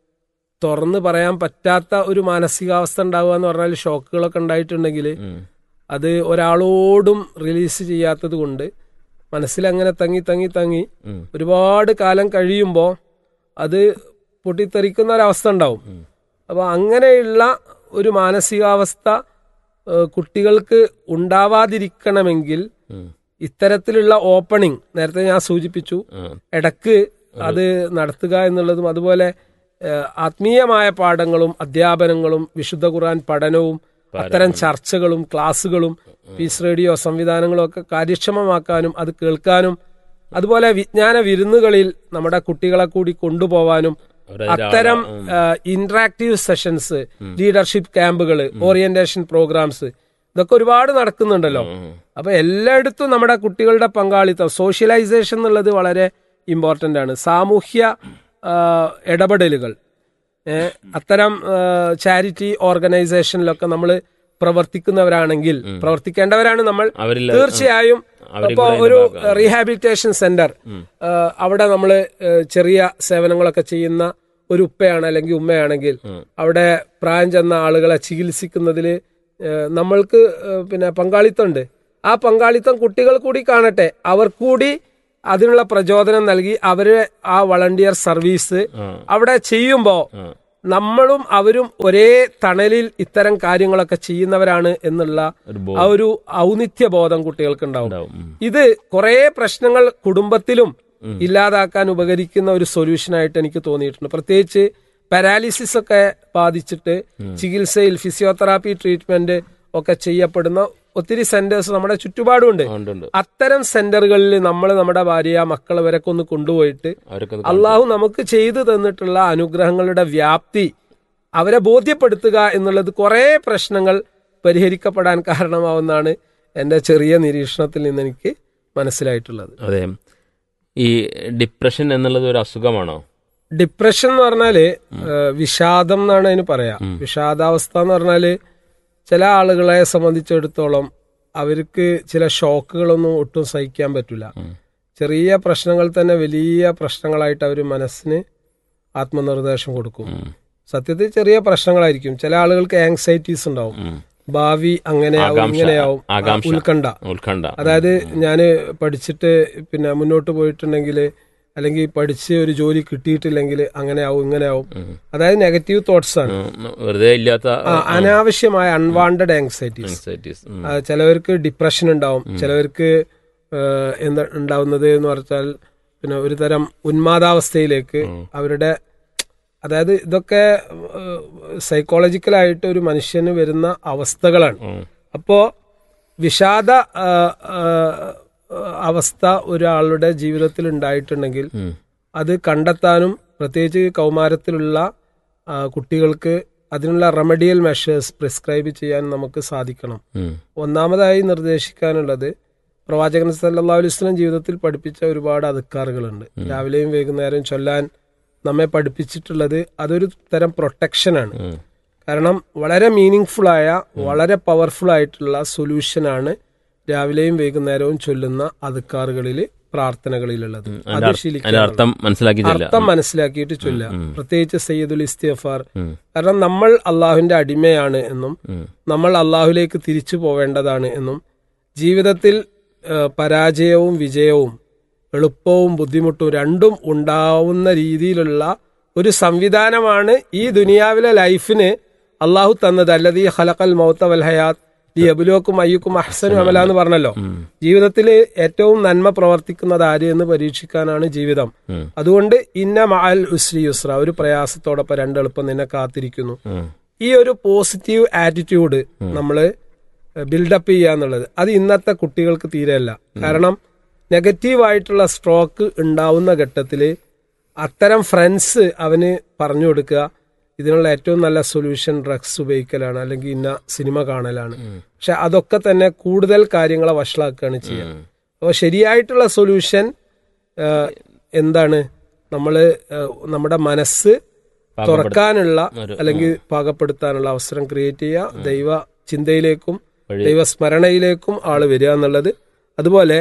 തുറന്ന് പറയാൻ പറ്റാത്ത ഒരു മാനസികാവസ്ഥ ഉണ്ടാവുക എന്ന് പറഞ്ഞാൽ ഷോക്കുകളൊക്കെ ഉണ്ടായിട്ടുണ്ടെങ്കിൽ അത് ഒരാളോടും റിലീസ് ചെയ്യാത്തത് കൊണ്ട് മനസ്സിൽ അങ്ങനെ തങ്ങി തങ്ങി തങ്ങി ഒരുപാട് കാലം കഴിയുമ്പോൾ അത് പൊട്ടിത്തെറിക്കുന്ന ഒരവസ്ഥ ഉണ്ടാവും അപ്പോൾ അങ്ങനെയുള്ള ഒരു മാനസികാവസ്ഥ ഏഹ്, കുട്ടികൾക്ക് ഉണ്ടാവാതിരിക്കണമെങ്കിൽ ഇത്തരത്തിലുള്ള ഓപ്പണിംഗ് നേരത്തെ ഞാൻ സൂചിപ്പിച്ചു ഇടക്ക് അത് നടത്തുക എന്നുള്ളതും അതുപോലെ ഏഹ്, ആത്മീയമായ പാഠങ്ങളും അധ്യാപനങ്ങളും വിശുദ്ധ ഖുർആൻ പഠനവും അത്തരം ചർച്ചകളും ക്ലാസ്സുകളും പീസ് റേഡിയോ സംവിധാനങ്ങളും ഒക്കെ കാര്യക്ഷമമാക്കാനും അത് കേൾക്കാനും അതുപോലെ വിജ്ഞാന വിരുന്നുകളിൽ നമ്മുടെ കുട്ടികളെ കൂടി കൊണ്ടുപോവാനും അത്തരം ഇന്ററാക്റ്റീവ് സെഷൻസ് ലീഡർഷിപ്പ് ക്യാമ്പുകൾ ഓറിയന്റേഷൻ പ്രോഗ്രാംസ് ഇതൊക്കെ ഒരുപാട് നടക്കുന്നുണ്ടല്ലോ അപ്പൊ എല്ലായിടത്തും നമ്മുടെ കുട്ടികളുടെ പങ്കാളിത്തം സോഷ്യലൈസേഷൻ എന്നുള്ളത് വളരെ ഇമ്പോർട്ടന്റ് ആണ് സാമൂഹ്യ ആ, ഇടപെടലുകൾ ഏ, അത്തരം ചാരിറ്റി ഓർഗനൈസേഷനിലൊക്കെ നമ്മൾ പ്രവർത്തിക്കുന്നവരാണെങ്കിൽ പ്രവർത്തിക്കേണ്ടവരാണ് നമ്മൾ അവരിൽ തീർച്ചയായും അവരും ഇപ്പോ കൂടെ ഒരു ഇതിന്റെ റീഹാബിലിറ്റേഷൻ സെന്റർ അവിടെ നമ്മൾ ചെറിയ സേവനങ്ങളൊക്കെ ചെയ്യുന്ന ഒരു ഉപ്പയാണ് അല്ലെങ്കിൽ ഉമ്മയാണെങ്കിൽ അവിടെ പ്രായം ചെന്ന ആളുകളെ ചികിത്സിക്കുന്നതിൽ നമ്മൾക്ക് ഏഹ്, പിന്നെ പങ്കാളിത്തമുണ്ട് ആ പങ്കാളിത്തം കുട്ടികൾ കൂടി കാണട്ടെ അവർ കൂടി അതിനുള്ള പ്രചോദനം നൽകി അവര് ആ വളണ്ടിയർ സർവീസ് അവിടെ ചെയ്യുമ്പോ നമ്മളും അവരും ഒരേ തണലിൽ ഇത്തരം കാര്യങ്ങളൊക്കെ ചെയ്യുന്നവരാണ് എന്നുള്ള ഒരു ആ ഒരു ഔന്നിത്യബോധം കുട്ടികൾക്ക് ഉണ്ടാവും ഉണ്ടാവും ഉം. ഇത് കുറെ പ്രശ്നങ്ങൾ കുടുംബത്തിലും ഇല്ലാതാക്കാൻ ഉപകരിക്കുന്ന ഒരു സൊല്യൂഷനായിട്ട് എനിക്ക് തോന്നിയിട്ടുണ്ട് പ്രത്യേകിച്ച് പാരാലിസിസ് ഒക്കെ ബാധിച്ചിട്ട് ചികിത്സയിൽ ഫിസിയോതെറാപ്പി ട്രീറ്റ്മെന്റ് ഒക്കെ ചെയ്യപ്പെടുന്ന ഒത്തിരി സെന്റേഴ്സ് നമ്മുടെ ചുറ്റുപാടുമുണ്ട് ഉണ്ട് ഉണ്ട് അത്തരം സെന്ററുകളിൽ നമ്മൾ നമ്മുടെ ഭാര്യ മക്കൾ വരൊക്കെ ഒന്ന് കൊണ്ടുപോയിട്ട് അവരൊക്കെ ഒന്ന് അള്ളാഹു നമുക്ക് ചെയ്തു തന്നിട്ടുള്ള അനുഗ്രഹങ്ങളുടെ വ്യാപ്തി അവരെ ബോധ്യപ്പെടുത്തുക എന്നുള്ളത് കുറെ പ്രശ്നങ്ങൾ പരിഹരിക്കപ്പെടാൻ കാരണമാവുന്നതാണ് എൻ്റെ ചെറിയ നിരീക്ഷണത്തിൽ നിന്ന് എനിക്ക് മനസ്സിലായിട്ടുള്ളത് അതെ ഈ ഡിപ്രഷൻ എന്നുള്ളത് ഒരു അസുഖമാണോ ഡിപ്രഷൻ എന്ന് പറഞ്ഞാല് ഏഹ്, വിഷാദം എന്നാണ് അതിന് പറയാ വിഷാദാവസ്ഥ എന്ന് പറഞ്ഞാല് ചില ആളുകളെ സംബന്ധിച്ചിടത്തോളം അവർക്ക് ചില ഷോക്കുകളൊന്നും ഒട്ടും സഹിക്കാൻ പറ്റില്ല ചെറിയ പ്രശ്നങ്ങൾ തന്നെ വലിയ പ്രശ്നങ്ങളായിട്ട് അവർ മനസ്സിന് ആത്മനിർദ്ദേശം കൊടുക്കും സത്യത്തിൽ ചെറിയ പ്രശ്നങ്ങളായിരിക്കും ചില ആളുകൾക്ക് ആങ്സൈറ്റീസ് ഉണ്ടാവും ഭാവി അങ്ങനെയാവും ആകാംക്ഷ ഇങ്ങനെയാവും ആ, ആകാംക്ഷ ഉത്കണ്ഠ ഉത്കണ്ഠ അതായത് ഞാൻ പഠിച്ചിട്ട് പിന്നെ മുന്നോട്ട് പോയിട്ടുണ്ടെങ്കിൽ അല്ലെങ്കിൽ പഠിച്ച് ഒരു ജോലി കിട്ടിയിട്ടില്ലെങ്കിൽ അങ്ങനെ ആവും ഇങ്ങനെ ആവും അതായത് നെഗറ്റീവ് തോട്ട്സ് ആണ് ഉം, വെറുതെ ഇല്ലാത്ത ആ, അനാവശ്യമായ അൺവാണ്ടഡ് ആങ്സൈറ്റീസ് anxieties. ഉം. ചിലവർക്ക് ഡിപ്രഷൻ ഉണ്ടാവും ചിലവർക്ക് ഏഹ്, എന്താ ഉണ്ടാവുന്നത് എന്ന് പറഞ്ഞാൽ പിന്നെ ഒരു തരം ഉന്മാദാവസ്ഥയിലേക്ക് അവരുടെ അതായത് ഇതൊക്കെ സൈക്കോളജിക്കലായിട്ട് ഒരു മനുഷ്യന് വരുന്ന അവസ്ഥകളാണ് അപ്പോ വിഷാദ ആ, ആ, അവസ്ഥ ഒരാളുടെ ജീവിതത്തിൽ ഉണ്ടായിട്ടുണ്ടെങ്കിൽ അത് കണ്ടെത്താനും പ്രത്യേകിച്ച് കൗമാരത്തിലുള്ള ആ, കുട്ടികൾക്ക് അതിനുള്ള റെമഡിയൽ മെഷേഴ്സ് പ്രിസ്ക്രൈബ് ചെയ്യാൻ നമുക്ക് സാധിക്കണം ഉം. ഒന്നാമതായി നിർദ്ദേശിക്കാനുള്ളത് പ്രവാചകൻ സല്ലല്ലാഹു അലൈഹി വസല്ലം ജീവിതത്തിൽ പഠിപ്പിച്ച ഒരുപാട് അധികാറുകളുണ്ട് രാവിലെയും വൈകുന്നേരവും ചൊല്ലാൻ നമ്മെ പഠിപ്പിച്ചിട്ടുള്ളത് അതൊരു തരം പ്രൊട്ടക്ഷനാണ് കാരണം വളരെ മീനിങ് ഫുൾ ആയ വളരെ പവർഫുൾ ആയിട്ടുള്ള സൊല്യൂഷനാണ് രാവിലെയും വൈകുന്നേരവും ചൊല്ലുന്ന അധികാറുകളിൽ പ്രാർത്ഥനകളിലുള്ളത് അതിന്റെ അത് അർത്ഥം- അതിന്റെ ശീലിക്കുക അർത്ഥം മനസ്സിലാക്കി ചെല്ലാം അർത്ഥം മനസ്സിലാക്കിയിട്ട് ചൊല്ല പ്രത്യേകിച്ച് സയ്യിദുൽ ഇസ്തിഫാർ ഉം. കാരണം നമ്മൾ അള്ളാഹുവിന്റെ അടിമയാണ് എന്നും ഉം. നമ്മൾ അള്ളാഹുലേക്ക് തിരിച്ചു പോവേണ്ടതാണ് എന്നും ജീവിതത്തിൽ ആ, പരാജയവും വിജയവും എളുപ്പവും ബുദ്ധിമുട്ടും രണ്ടും ഉണ്ടാവുന്ന രീതിയിലുള്ള ഒരു സംവിധാനമാണ് ഈ ദുനിയാവിലെ ലൈഫിന് അള്ളാഹു തന്നത് അല്ലത് ഈ ഹലക്കൽ മൗത്ത വൽ ഹയാത്ത് ഈ അബുലോക്കും അയ്യുക്കും അഹ്സനും അമല എന്ന് പറഞ്ഞല്ലോ ജീവിതത്തിൽ ഏറ്റവും നന്മ പ്രവർത്തിക്കുന്നത് ആര് എന്ന് പരീക്ഷിക്കാനാണ് ജീവിതം ഉം. അതുകൊണ്ട് ഇന്ന മഅൽ ഉസ്രി യുസ്ര ഒരു പ്രയാസത്തോടൊപ്പം രണ്ടെളുപ്പം നിന്നെ കാത്തിരിക്കുന്നു ഉം. ഈ ഒരു പോസിറ്റീവ് ആറ്റിറ്റ്യൂഡ് നമ്മൾ ബിൽഡപ്പ് ചെയ്യുക എന്നുള്ളത് അത് ഇന്നത്തെ കുട്ടികൾക്ക് തീരെയല്ല കാരണം നെഗറ്റീവായിട്ടുള്ള സ്ട്രോക്ക് ഉണ്ടാവുന്ന ഘട്ടത്തിൽ അത്തരം ഫ്രണ്ട്സ് അവന് പറഞ്ഞു കൊടുക്കുക ഇതിനുള്ള ഏറ്റവും നല്ല സൊല്യൂഷൻ ഡ്രഗ്സ് ഉപയോഗിക്കലാണ് അല്ലെങ്കിൽ ഇന്ന സിനിമ കാണലാണ് പക്ഷെ അതൊക്കെ തന്നെ കൂടുതൽ കാര്യങ്ങളെ വഷളാക്കുകയാണ് ചെയ്യുക അപ്പോൾ ശരിയായിട്ടുള്ള സൊല്യൂഷൻ എന്താണ് നമ്മൾ നമ്മുടെ മനസ്സ് തുറക്കാനുള്ള അല്ലെങ്കിൽ പാകപ്പെടുത്താനുള്ള അവസരം ക്രിയേറ്റ് ചെയ്യുക ദൈവ ചിന്തയിലേക്കും ദൈവസ്മരണയിലേക്കും ആള് വരിക എന്നുള്ളത് അതുപോലെ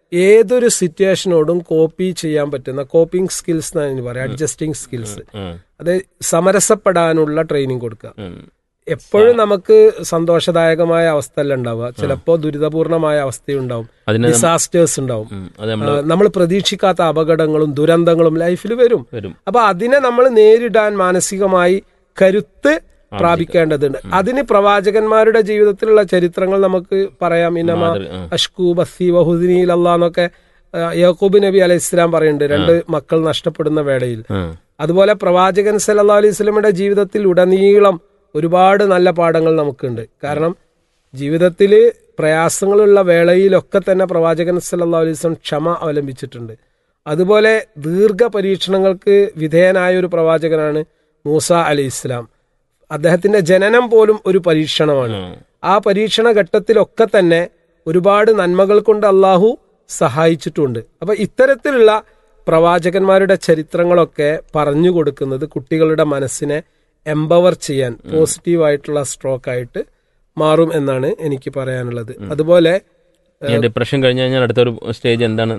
ഏതൊരു സിറ്റുവേഷനോടും കോപ്പി ചെയ്യാൻ പറ്റുന്ന കോപ്പിംഗ് സ്കിൽസ് എന്നാണ് പറയാം അഡ്ജസ്റ്റിംഗ് സ്കിൽസ് ഉം. അത് സമരസപ്പെടാനുള്ള ട്രെയിനിങ് കൊടുക്കുക ഉം. എപ്പോഴും നമുക്ക് സന്തോഷദായകമായ അവസ്ഥ അല്ല ഉണ്ടാവുക ചിലപ്പോ ദുരിതപൂർണമായ അവസ്ഥയുണ്ടാവും അതിന് നമ്മ- ഡിസാസ്റ്റേഴ്സ് ഉണ്ടാവും ഉം. അത് നമ്മൾ നമ്മൾ പ്രതീക്ഷിക്കാത്ത അപകടങ്ങളും ദുരന്തങ്ങളും ലൈഫിൽ വരും വരും അപ്പൊ അതിനെ നമ്മൾ നേരിടാൻ മാനസികമായി കരുത്ത് പ്രാപിക്കേണ്ടതുണ്ട് അതിന് പ്രവാചകന്മാരുടെ ജീവിതത്തിലുള്ള ചരിത്രങ്ങൾ നമുക്ക് പറയാം ഇനമ മാതൃ- ആ. അഷ്കു ബസി വഹുദിനിൽ അള്ളാന്നൊക്കെ യാക്കൂബ് നബി അലൈഹി ഇസ്ലാം പറയുന്നുണ്ട് രണ്ട് മക്കൾ നഷ്ടപ്പെടുന്ന വേളയിൽ ഉം. അതുപോലെ പ്രവാചകൻ സല്ലല്ലാഹു അലൈഹി സ്വലമിയുടെ ജീവിതത്തിൽ ഉടനീളം ഒരുപാട് നല്ല പാഠങ്ങൾ നമുക്കുണ്ട് കാരണം ജീവിതത്തിൽ പ്രയാസങ്ങളുള്ള വേളയിലൊക്കെ തന്നെ പ്രവാചകൻ സല്ലല്ലാഹു അലൈഹി വസല്ലം ക്ഷമ അവലംബിച്ചിട്ടുണ്ട് അതുപോലെ ദീർഘ പരീക്ഷണങ്ങൾക്ക് വിധേയനായ ഒരു പ്രവാചകനാണ് മൂസ അലൈഹി ഇസ്ലാം അദ്ദേഹത്തിന്റെ ജനനം പോലും ഒരു പരീക്ഷണമാണ് ആ പരീക്ഷണ ഘട്ടത്തിലൊക്കെ തന്നെ ഒരുപാട് നന്മകൾ കൊണ്ട് അള്ളാഹു സഹായിച്ചിട്ടുണ്ട് അപ്പൊ ഇത്തരത്തിലുള്ള പ്രവാചകന്മാരുടെ ചരിത്രങ്ങളൊക്കെ പറഞ്ഞു കൊടുക്കുന്നത് കുട്ടികളുടെ മനസ്സിനെ എംപവർ ചെയ്യാൻ പോസിറ്റീവായിട്ടുള്ള സ്ട്രോക്ക് ആയിട്ട് മാറും എന്നാണ് എനിക്ക് പറയാനുള്ളത് അതുപോലെ ഈ ഡിപ്രഷൻ കഴിഞ്ഞു കഴിഞ്ഞാൽ അടുത്തൊരു സ്റ്റേജ് എന്താണ്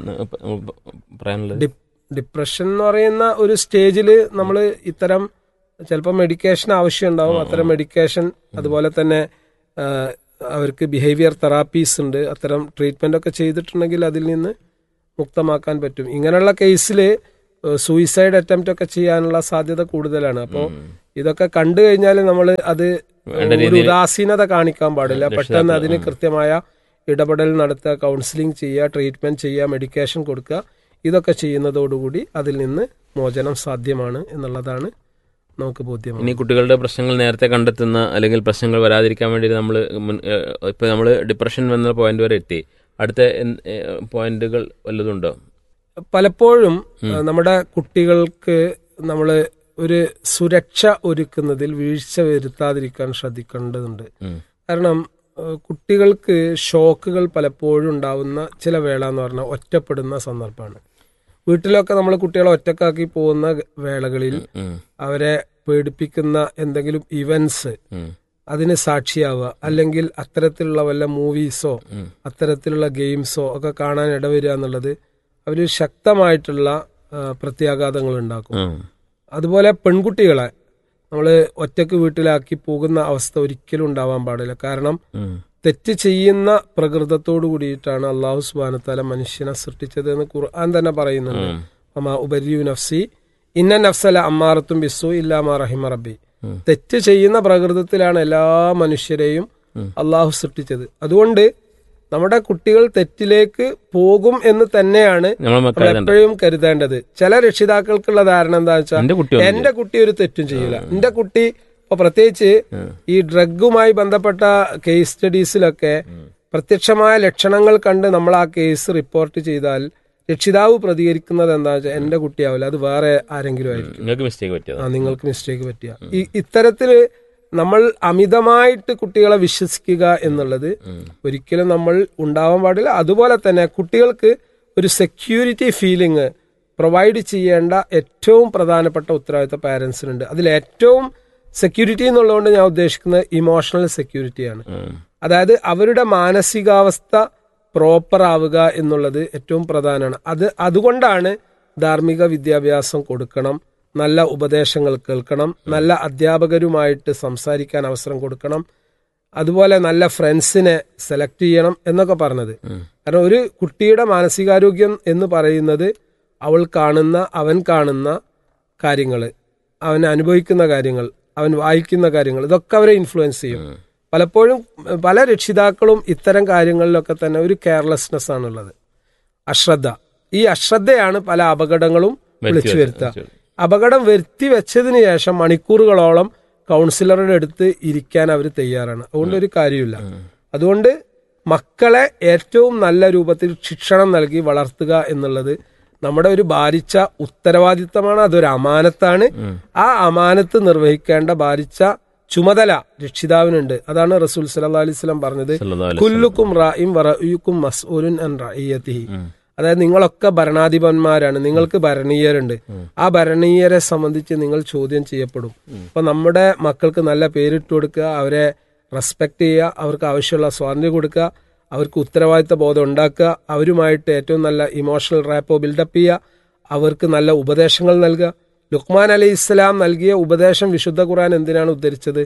പറയാനുള്ളത് ഡി- ഡിപ്രഷൻ എന്ന് പറയുന്ന ഒരു സ്റ്റേജിൽ നമ്മൾ ഇത്തരം ചിലപ്പോൾ മെഡിക്കേഷൻ ആവശ്യമുണ്ടാവും അത്തരം മെഡിക്കേഷൻ അതുപോലെ തന്നെ ആ, അവർക്ക് ബിഹേവിയർ തെറാപ്പീസ് ഉണ്ട് അത്തരം ട്രീറ്റ്മെന്റ് ഒക്കെ ചെയ്തിട്ടുണ്ടെങ്കിൽ അതിൽ നിന്ന് മുക്തമാക്കാൻ പറ്റും ഇങ്ങനെയുള്ള കേസിൽ സൂയിസൈഡ് അറ്റംപ്റ്റ് ഒക്കെ ചെയ്യാനുള്ള സാധ്യത കൂടുതലാണ് അപ്പോൾ ഇതൊക്കെ കണ്ടു കഴിഞ്ഞാൽ നമ്മൾ അത് ഒരു ഉദാസീനത കാണിക്കാൻ പാടില്ല പെട്ടെന്ന് അതിന് കൃത്യമായ ഇടപെടൽ നടത്തുക കൗൺസിലിംഗ് ചെയ്യുക ട്രീറ്റ്മെന്റ് ചെയ്യുക മെഡിക്കേഷൻ കൊടുക്കുക ഇതൊക്കെ ചെയ്യുന്നതോടുകൂടി അതിൽ നിന്ന് മോചനം സാധ്യമാണ് എന്നുള്ളതാണ് നമുക്ക് ബോധ്യമാണ് ഇനി കുട്ടികളുടെ പ്രശ്നങ്ങൾ നേരത്തെ കണ്ടെത്തുന്ന അല്ലെങ്കിൽ പ്രശ്നങ്ങൾ വരാതിരിക്കാൻ വേണ്ടി നമ്മൾ ഇപ്പൊ നമ്മൾ ഡിപ്രഷൻ വന്ന പോയിന്റ് വരെ എത്തി അടുത്ത പോയിന്റുകൾ വല്ലതുണ്ടോ പലപ്പോഴും ഏഹ്, നമ്മുടെ കുട്ടികൾക്ക് നമ്മൾ ഒരു സുരക്ഷ ഒരുക്കുന്നതിൽ വീഴ്ച വരുത്താതിരിക്കാൻ ശ്രദ്ധിക്കേണ്ടതുണ്ട് ഉം. കാരണം ഏഹ്, കുട്ടികൾക്ക് ഷോക്കുകൾ പലപ്പോഴും ഉണ്ടാവുന്ന ചില വേള എന്ന് പറഞ്ഞാൽ ഒറ്റപ്പെടുന്ന സന്ദർഭമാണ് വീട്ടിലൊക്കെ നമ്മൾ കുട്ടികളെ ഒറ്റക്കാക്കി പോകുന്ന വേളകളിൽ ഉം. അവരെ പേടിപ്പിക്കുന്ന എന്തെങ്കിലും ഇവന്റ്സ് ഉം. അതിന് സാക്ഷിയാവുക അല്ലെങ്കിൽ അത്തരത്തിലുള്ള വല്ല മൂവീസോ അത്തരത്തിലുള്ള ഗെയിംസോ ഒക്കെ കാണാൻ ഇടവരിക എന്നുള്ളത് അവർ ശക്തമായിട്ടുള്ള ആ, പ്രത്യാഘാതങ്ങൾ ഉണ്ടാക്കും ഉം. അതുപോലെ പെൺകുട്ടികളെ നമ്മൾ ഒറ്റക്ക് വീട്ടിലാക്കി പോകുന്ന അവസ്ഥ ഒരിക്കലും ഉണ്ടാവാൻ പാടില്ല കാരണം ഉം. തെറ്റ് ചെയ്യുന്ന പ്രകൃതത്തോടു കൂടിയിട്ടാണ് അള്ളാഹു സുബാനത്താല മനുഷ്യനെ സൃഷ്ടിച്ചത് എന്ന് ഖുർആൻ തന്നെ പറയുന്നുണ്ട് അമാ ഉബരിയു നഫ്സി ഇന്ന നഫ്സല അമ്മാറത്തും ബിസ്സു ഇല്ലാമാ റഹിമ റബ്ബി തെറ്റ് ചെയ്യുന്ന പ്രകൃതത്തിലാണ് എല്ലാ മനുഷ്യരെയും അള്ളാഹു സൃഷ്ടിച്ചത് അതുകൊണ്ട് നമ്മുടെ കുട്ടികൾ തെറ്റിലേക്ക് പോകും എന്ന് തന്നെയാണ് നമ്മളെ നമ്മൾ മക്കളെ എപ്പോഴും കരുതേണ്ടത് ചില രക്ഷിതാക്കൾക്കുള്ള ധാരണ എന്താ വെച്ചാൽ എന്റെ കുട്ടി എന്റെ കുട്ടി ഒരു തെറ്റും ചെയ്യില്ല എന്റെ കുട്ടി ഇപ്പൊ പ്രത്യേകിച്ച് ഈ ഡ്രഗുമായി ബന്ധപ്പെട്ട കേസ് സ്റ്റഡീസിലൊക്കെ പ്രത്യക്ഷമായ ലക്ഷണങ്ങൾ കണ്ട് നമ്മൾ ആ കേസ് റിപ്പോർട്ട് ചെയ്താൽ രക്ഷിതാവ് പ്രതികരിക്കുന്നത് എന്താ വെച്ചാൽ എന്റെ കുട്ടിയാവില്ല അത് വേറെ ആരെങ്കിലും ആയിരിക്കും നിങ്ങൾക്ക് മിസ്റ്റേക്ക് പറ്റിയത് ആ നിങ്ങൾക്ക് മിസ്റ്റേക്ക് പറ്റിയ ഈ ഇത്തരത്തില് നമ്മൾ അമിതമായിട്ട് കുട്ടികളെ വിശ്വസിക്കുക എന്നുള്ളത് ഒരിക്കലും നമ്മൾ ഉണ്ടാവാൻ പാടില്ല അതുപോലെ തന്നെ കുട്ടികൾക്ക് ഒരു സെക്യൂരിറ്റി ഫീലിംഗ് പ്രൊവൈഡ് ചെയ്യേണ്ട ഏറ്റവും പ്രധാനപ്പെട്ട ഉത്തരവാദിത്ത പാരൻസിനുണ്ട് അതിൽ ഏറ്റവും സെക്യൂരിറ്റി എന്നുള്ളതുകൊണ്ട് ഞാൻ ഉദ്ദേശിക്കുന്നത് ഇമോഷണൽ സെക്യൂരിറ്റിയാണ് ഉം. അതായത് അവരുടെ മാനസികാവസ്ഥ പ്രോപ്പർ ആവുക എന്നുള്ളത് ഏറ്റവും പ്രധാനമാണ് അത് അതുകൊണ്ടാണ് ധാർമ്മിക വിദ്യാഭ്യാസം കൊടുക്കണം നല്ല ഉപദേശങ്ങൾ കേൾക്കണം നല്ല അധ്യാപകരുമായിട്ട് സംസാരിക്കാൻ അവസരം കൊടുക്കണം അതുപോലെ നല്ല ഫ്രണ്ട്സിനെ സെലക്ട് ചെയ്യണം എന്നൊക്കെ പറഞ്ഞത് കാരണം ഒരു കുട്ടിയുടെ മാനസികാരോഗ്യം എന്ന് പറയുന്നത് അവൾ കാണുന്ന അവൻ കാണുന്ന കാര്യങ്ങൾ അവൻ അനുഭവിക്കുന്ന കാര്യങ്ങൾ അവൻ വായിക്കുന്ന കാര്യങ്ങൾ ഇതൊക്കെ അവരെ ഇൻഫ്ലുവൻസ് ചെയ്യും പലപ്പോഴും ഏഹ്, പല രക്ഷിതാക്കളും ഇത്തരം കാര്യങ്ങളിലൊക്കെ തന്നെ ഒരു കെയർലെസ്നെസ് ആണുള്ളത് അശ്രദ്ധ ഈ അശ്രദ്ധയാണ് പല അപകടങ്ങളും വിളിച്ചു വരുത്തുക അപകടം വരുത്തി വെച്ചതിന് ശേഷം മണിക്കൂറുകളോളം കൗൺസിലറുടെ അടുത്ത് ഇരിക്കാൻ അവർ തയ്യാറാണ് അതുകൊണ്ട് ഒരു കാര്യമില്ല അതുകൊണ്ട് മക്കളെ ഏറ്റവും നല്ല രൂപത്തിൽ ശിക്ഷണം നൽകി വളർത്തുക എന്നുള്ളത് നമ്മുടെ ഒരു ഭാരിച്ച ഉത്തരവാദിത്തമാണ് അതൊരു അമാനത്താണ് ആ അമാനത്ത് നിർവഹിക്കേണ്ട ഭാരിച്ച ചുമതല രക്ഷിതാവിനുണ്ട് അതാണ് റസൂൽ സല്ലല്ലാഹു അലൈഹി വസല്ലം പറഞ്ഞത് സല്ലല്ലാഹു അലൈഹി കുല്ലുക്കും റായിം വറയുക്കും മസ്ഊലുൻ അൻ റഇയത്തിഹി അതായത് നിങ്ങളൊക്കെ ഭരണാധിപന്മാരാണ് നിങ്ങൾക്ക് ഭരണീയരുണ്ട് ആ ഭരണീയരെ സംബന്ധിച്ച് നിങ്ങൾ ചോദ്യം ചെയ്യപ്പെടും അപ്പൊ നമ്മുടെ മക്കൾക്ക് നല്ല പേരിട്ട് കൊടുക്കുക അവരെ റെസ്പെക്ട് ചെയ്യുക അവർക്ക് ആവശ്യമുള്ള സ്വാതന്ത്ര്യം കൊടുക്കുക അവർക്ക് ഉത്തരവാദിത്ത ബോധം ഉണ്ടാക്കുക അവരുമായിട്ട് ഏറ്റവും നല്ല ഇമോഷണൽ റാപ്പോ ബിൽഡപ്പ് ചെയ്യുക അവർക്ക് നല്ല ഉപദേശങ്ങൾ നൽകുക ലുക്മാൻ അലി ഇസ്ലാം നൽകിയ ഉപദേശം വിശുദ്ധ ഖുർആൻ എന്തിനാണ് ഉദ്ധരിച്ചത്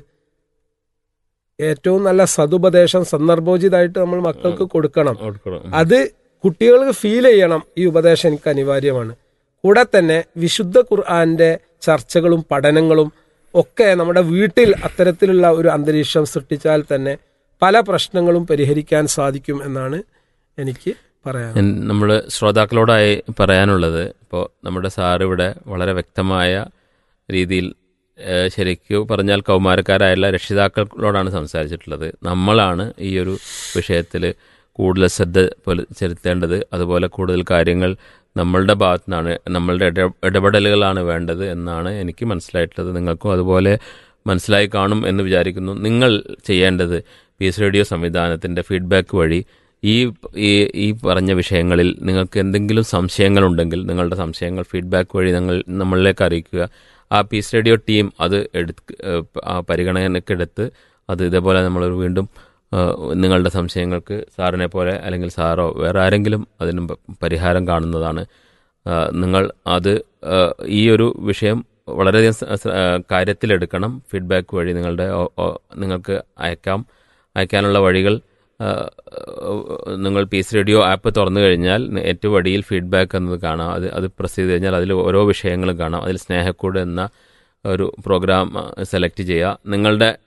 ഏറ്റവും നല്ല സതുപദേശം സന്ദർഭോചിതമായിട്ട് നമ്മൾ മക്കൾക്ക് കൊടുക്കണം കൊടുക്കണം. അത് കുട്ടികൾക്ക് ഫീൽ ചെയ്യണം ഈ ഉപദേശം എനിക്ക് അനിവാര്യമാണ് കൂടെ തന്നെ വിശുദ്ധ ഖുർആന്റെ ചർച്ചകളും പഠനങ്ങളും ഒക്കെ നമ്മുടെ വീട്ടിൽ അത്തരത്തിലുള്ള ഒരു അന്തരീക്ഷം സൃഷ്ടിച്ചാൽ തന്നെ പല പ്രശ്നങ്ങളും പരിഹരിക്കാൻ സാധിക്കും എന്നാണ് എനിക്ക് പറയാൻ നമ്മൾ ശ്രോതാക്കളോടായി പറയാനുള്ളത് ഇപ്പോൾ നമ്മുടെ സാറ് ഇവിടെ വളരെ വ്യക്തമായ രീതിയിൽ ഏഹ്, ശരിക്കും പറഞ്ഞാൽ കൗമാരക്കാരായുള്ള രക്ഷിതാക്കളോടാണ് സംസാരിച്ചിട്ടുള്ളത് നമ്മളാണ് ഈ ഒരു വിഷയത്തിൽ കൂടുതൽ ശ്രദ്ധ പുല- ചെലുത്തേണ്ടത് അതുപോലെ കൂടുതൽ കാര്യങ്ങൾ നമ്മളുടെ ഭാഗത്തു നിന്നാണ് നമ്മളുടെ ഇട ഇടപെടലുകളാണ് വേണ്ടത് എന്നാണ് എനിക്ക് മനസ്സിലായിട്ടുള്ളത് നിങ്ങൾക്കും അതുപോലെ മനസ്സിലായി കാണും എന്ന് വിചാരിക്കുന്നു നിങ്ങൾ ചെയ്യേണ്ടത് പീസ് റേഡിയോ സംവിധാനത്തിൻ്റെ ഫീഡ്ബാക്ക് വഴി ഈ ഈ ഈ പറഞ്ഞ വിഷയങ്ങളിൽ നിങ്ങൾക്ക് എന്തെങ്കിലും സംശയങ്ങളുണ്ടെങ്കിൽ നിങ്ങളുടെ സംശയങ്ങൾ ഫീഡ്ബാക്ക് വഴി നിങ്ങൾ നമ്മളിലേക്ക് അറിയിക്കുക ആ പീസ് റേഡിയോ ടീം അത് എടുത്ത് ഏഹ്, ആ പരിഗണനക്കെടുത്ത് അത് ഇതേപോലെ നമ്മൾ വീണ്ടും ഏഹ്, നിങ്ങളുടെ സംശയങ്ങൾക്ക് സാറിനെ പോലെ അല്ലെങ്കിൽ സാറോ വേറെ ആരെങ്കിലും അതിന് പ- പരിഹാരം കാണുന്നതാണ് ഏഹ്, നിങ്ങൾ അത് ഏഹ്, ഈ ഒരു വിഷയം വളരെയധികം സ- സ- ഏഹ്, കാര്യത്തിലെടുക്കണം ഫീഡ്ബാക്ക് വഴി നിങ്ങളുടെ ഓ- ഓ- നിങ്ങൾക്ക് അയക്കാം അയക്കാനുള്ള വഴികൾ ഏഹ്, നിങ്ങൾ പീസ് റേഡിയോ ആപ്പ് തുറന്നു കഴിഞ്ഞാൽ ഏറ്റവും അടിയിൽ ഫീഡ്ബാക്ക് എന്നത് കാണാം അത് അത് പ്രസ് ചെയ്ത് കഴിഞ്ഞാൽ അതിൽ ഓരോ വിഷയങ്ങളും കാണാം അതിൽ സ്നേഹക്കൂട് എന്ന ഒരു പ്രോഗ്രാം സെലക്ട് ചെയ്യുക നിങ്ങളുടെ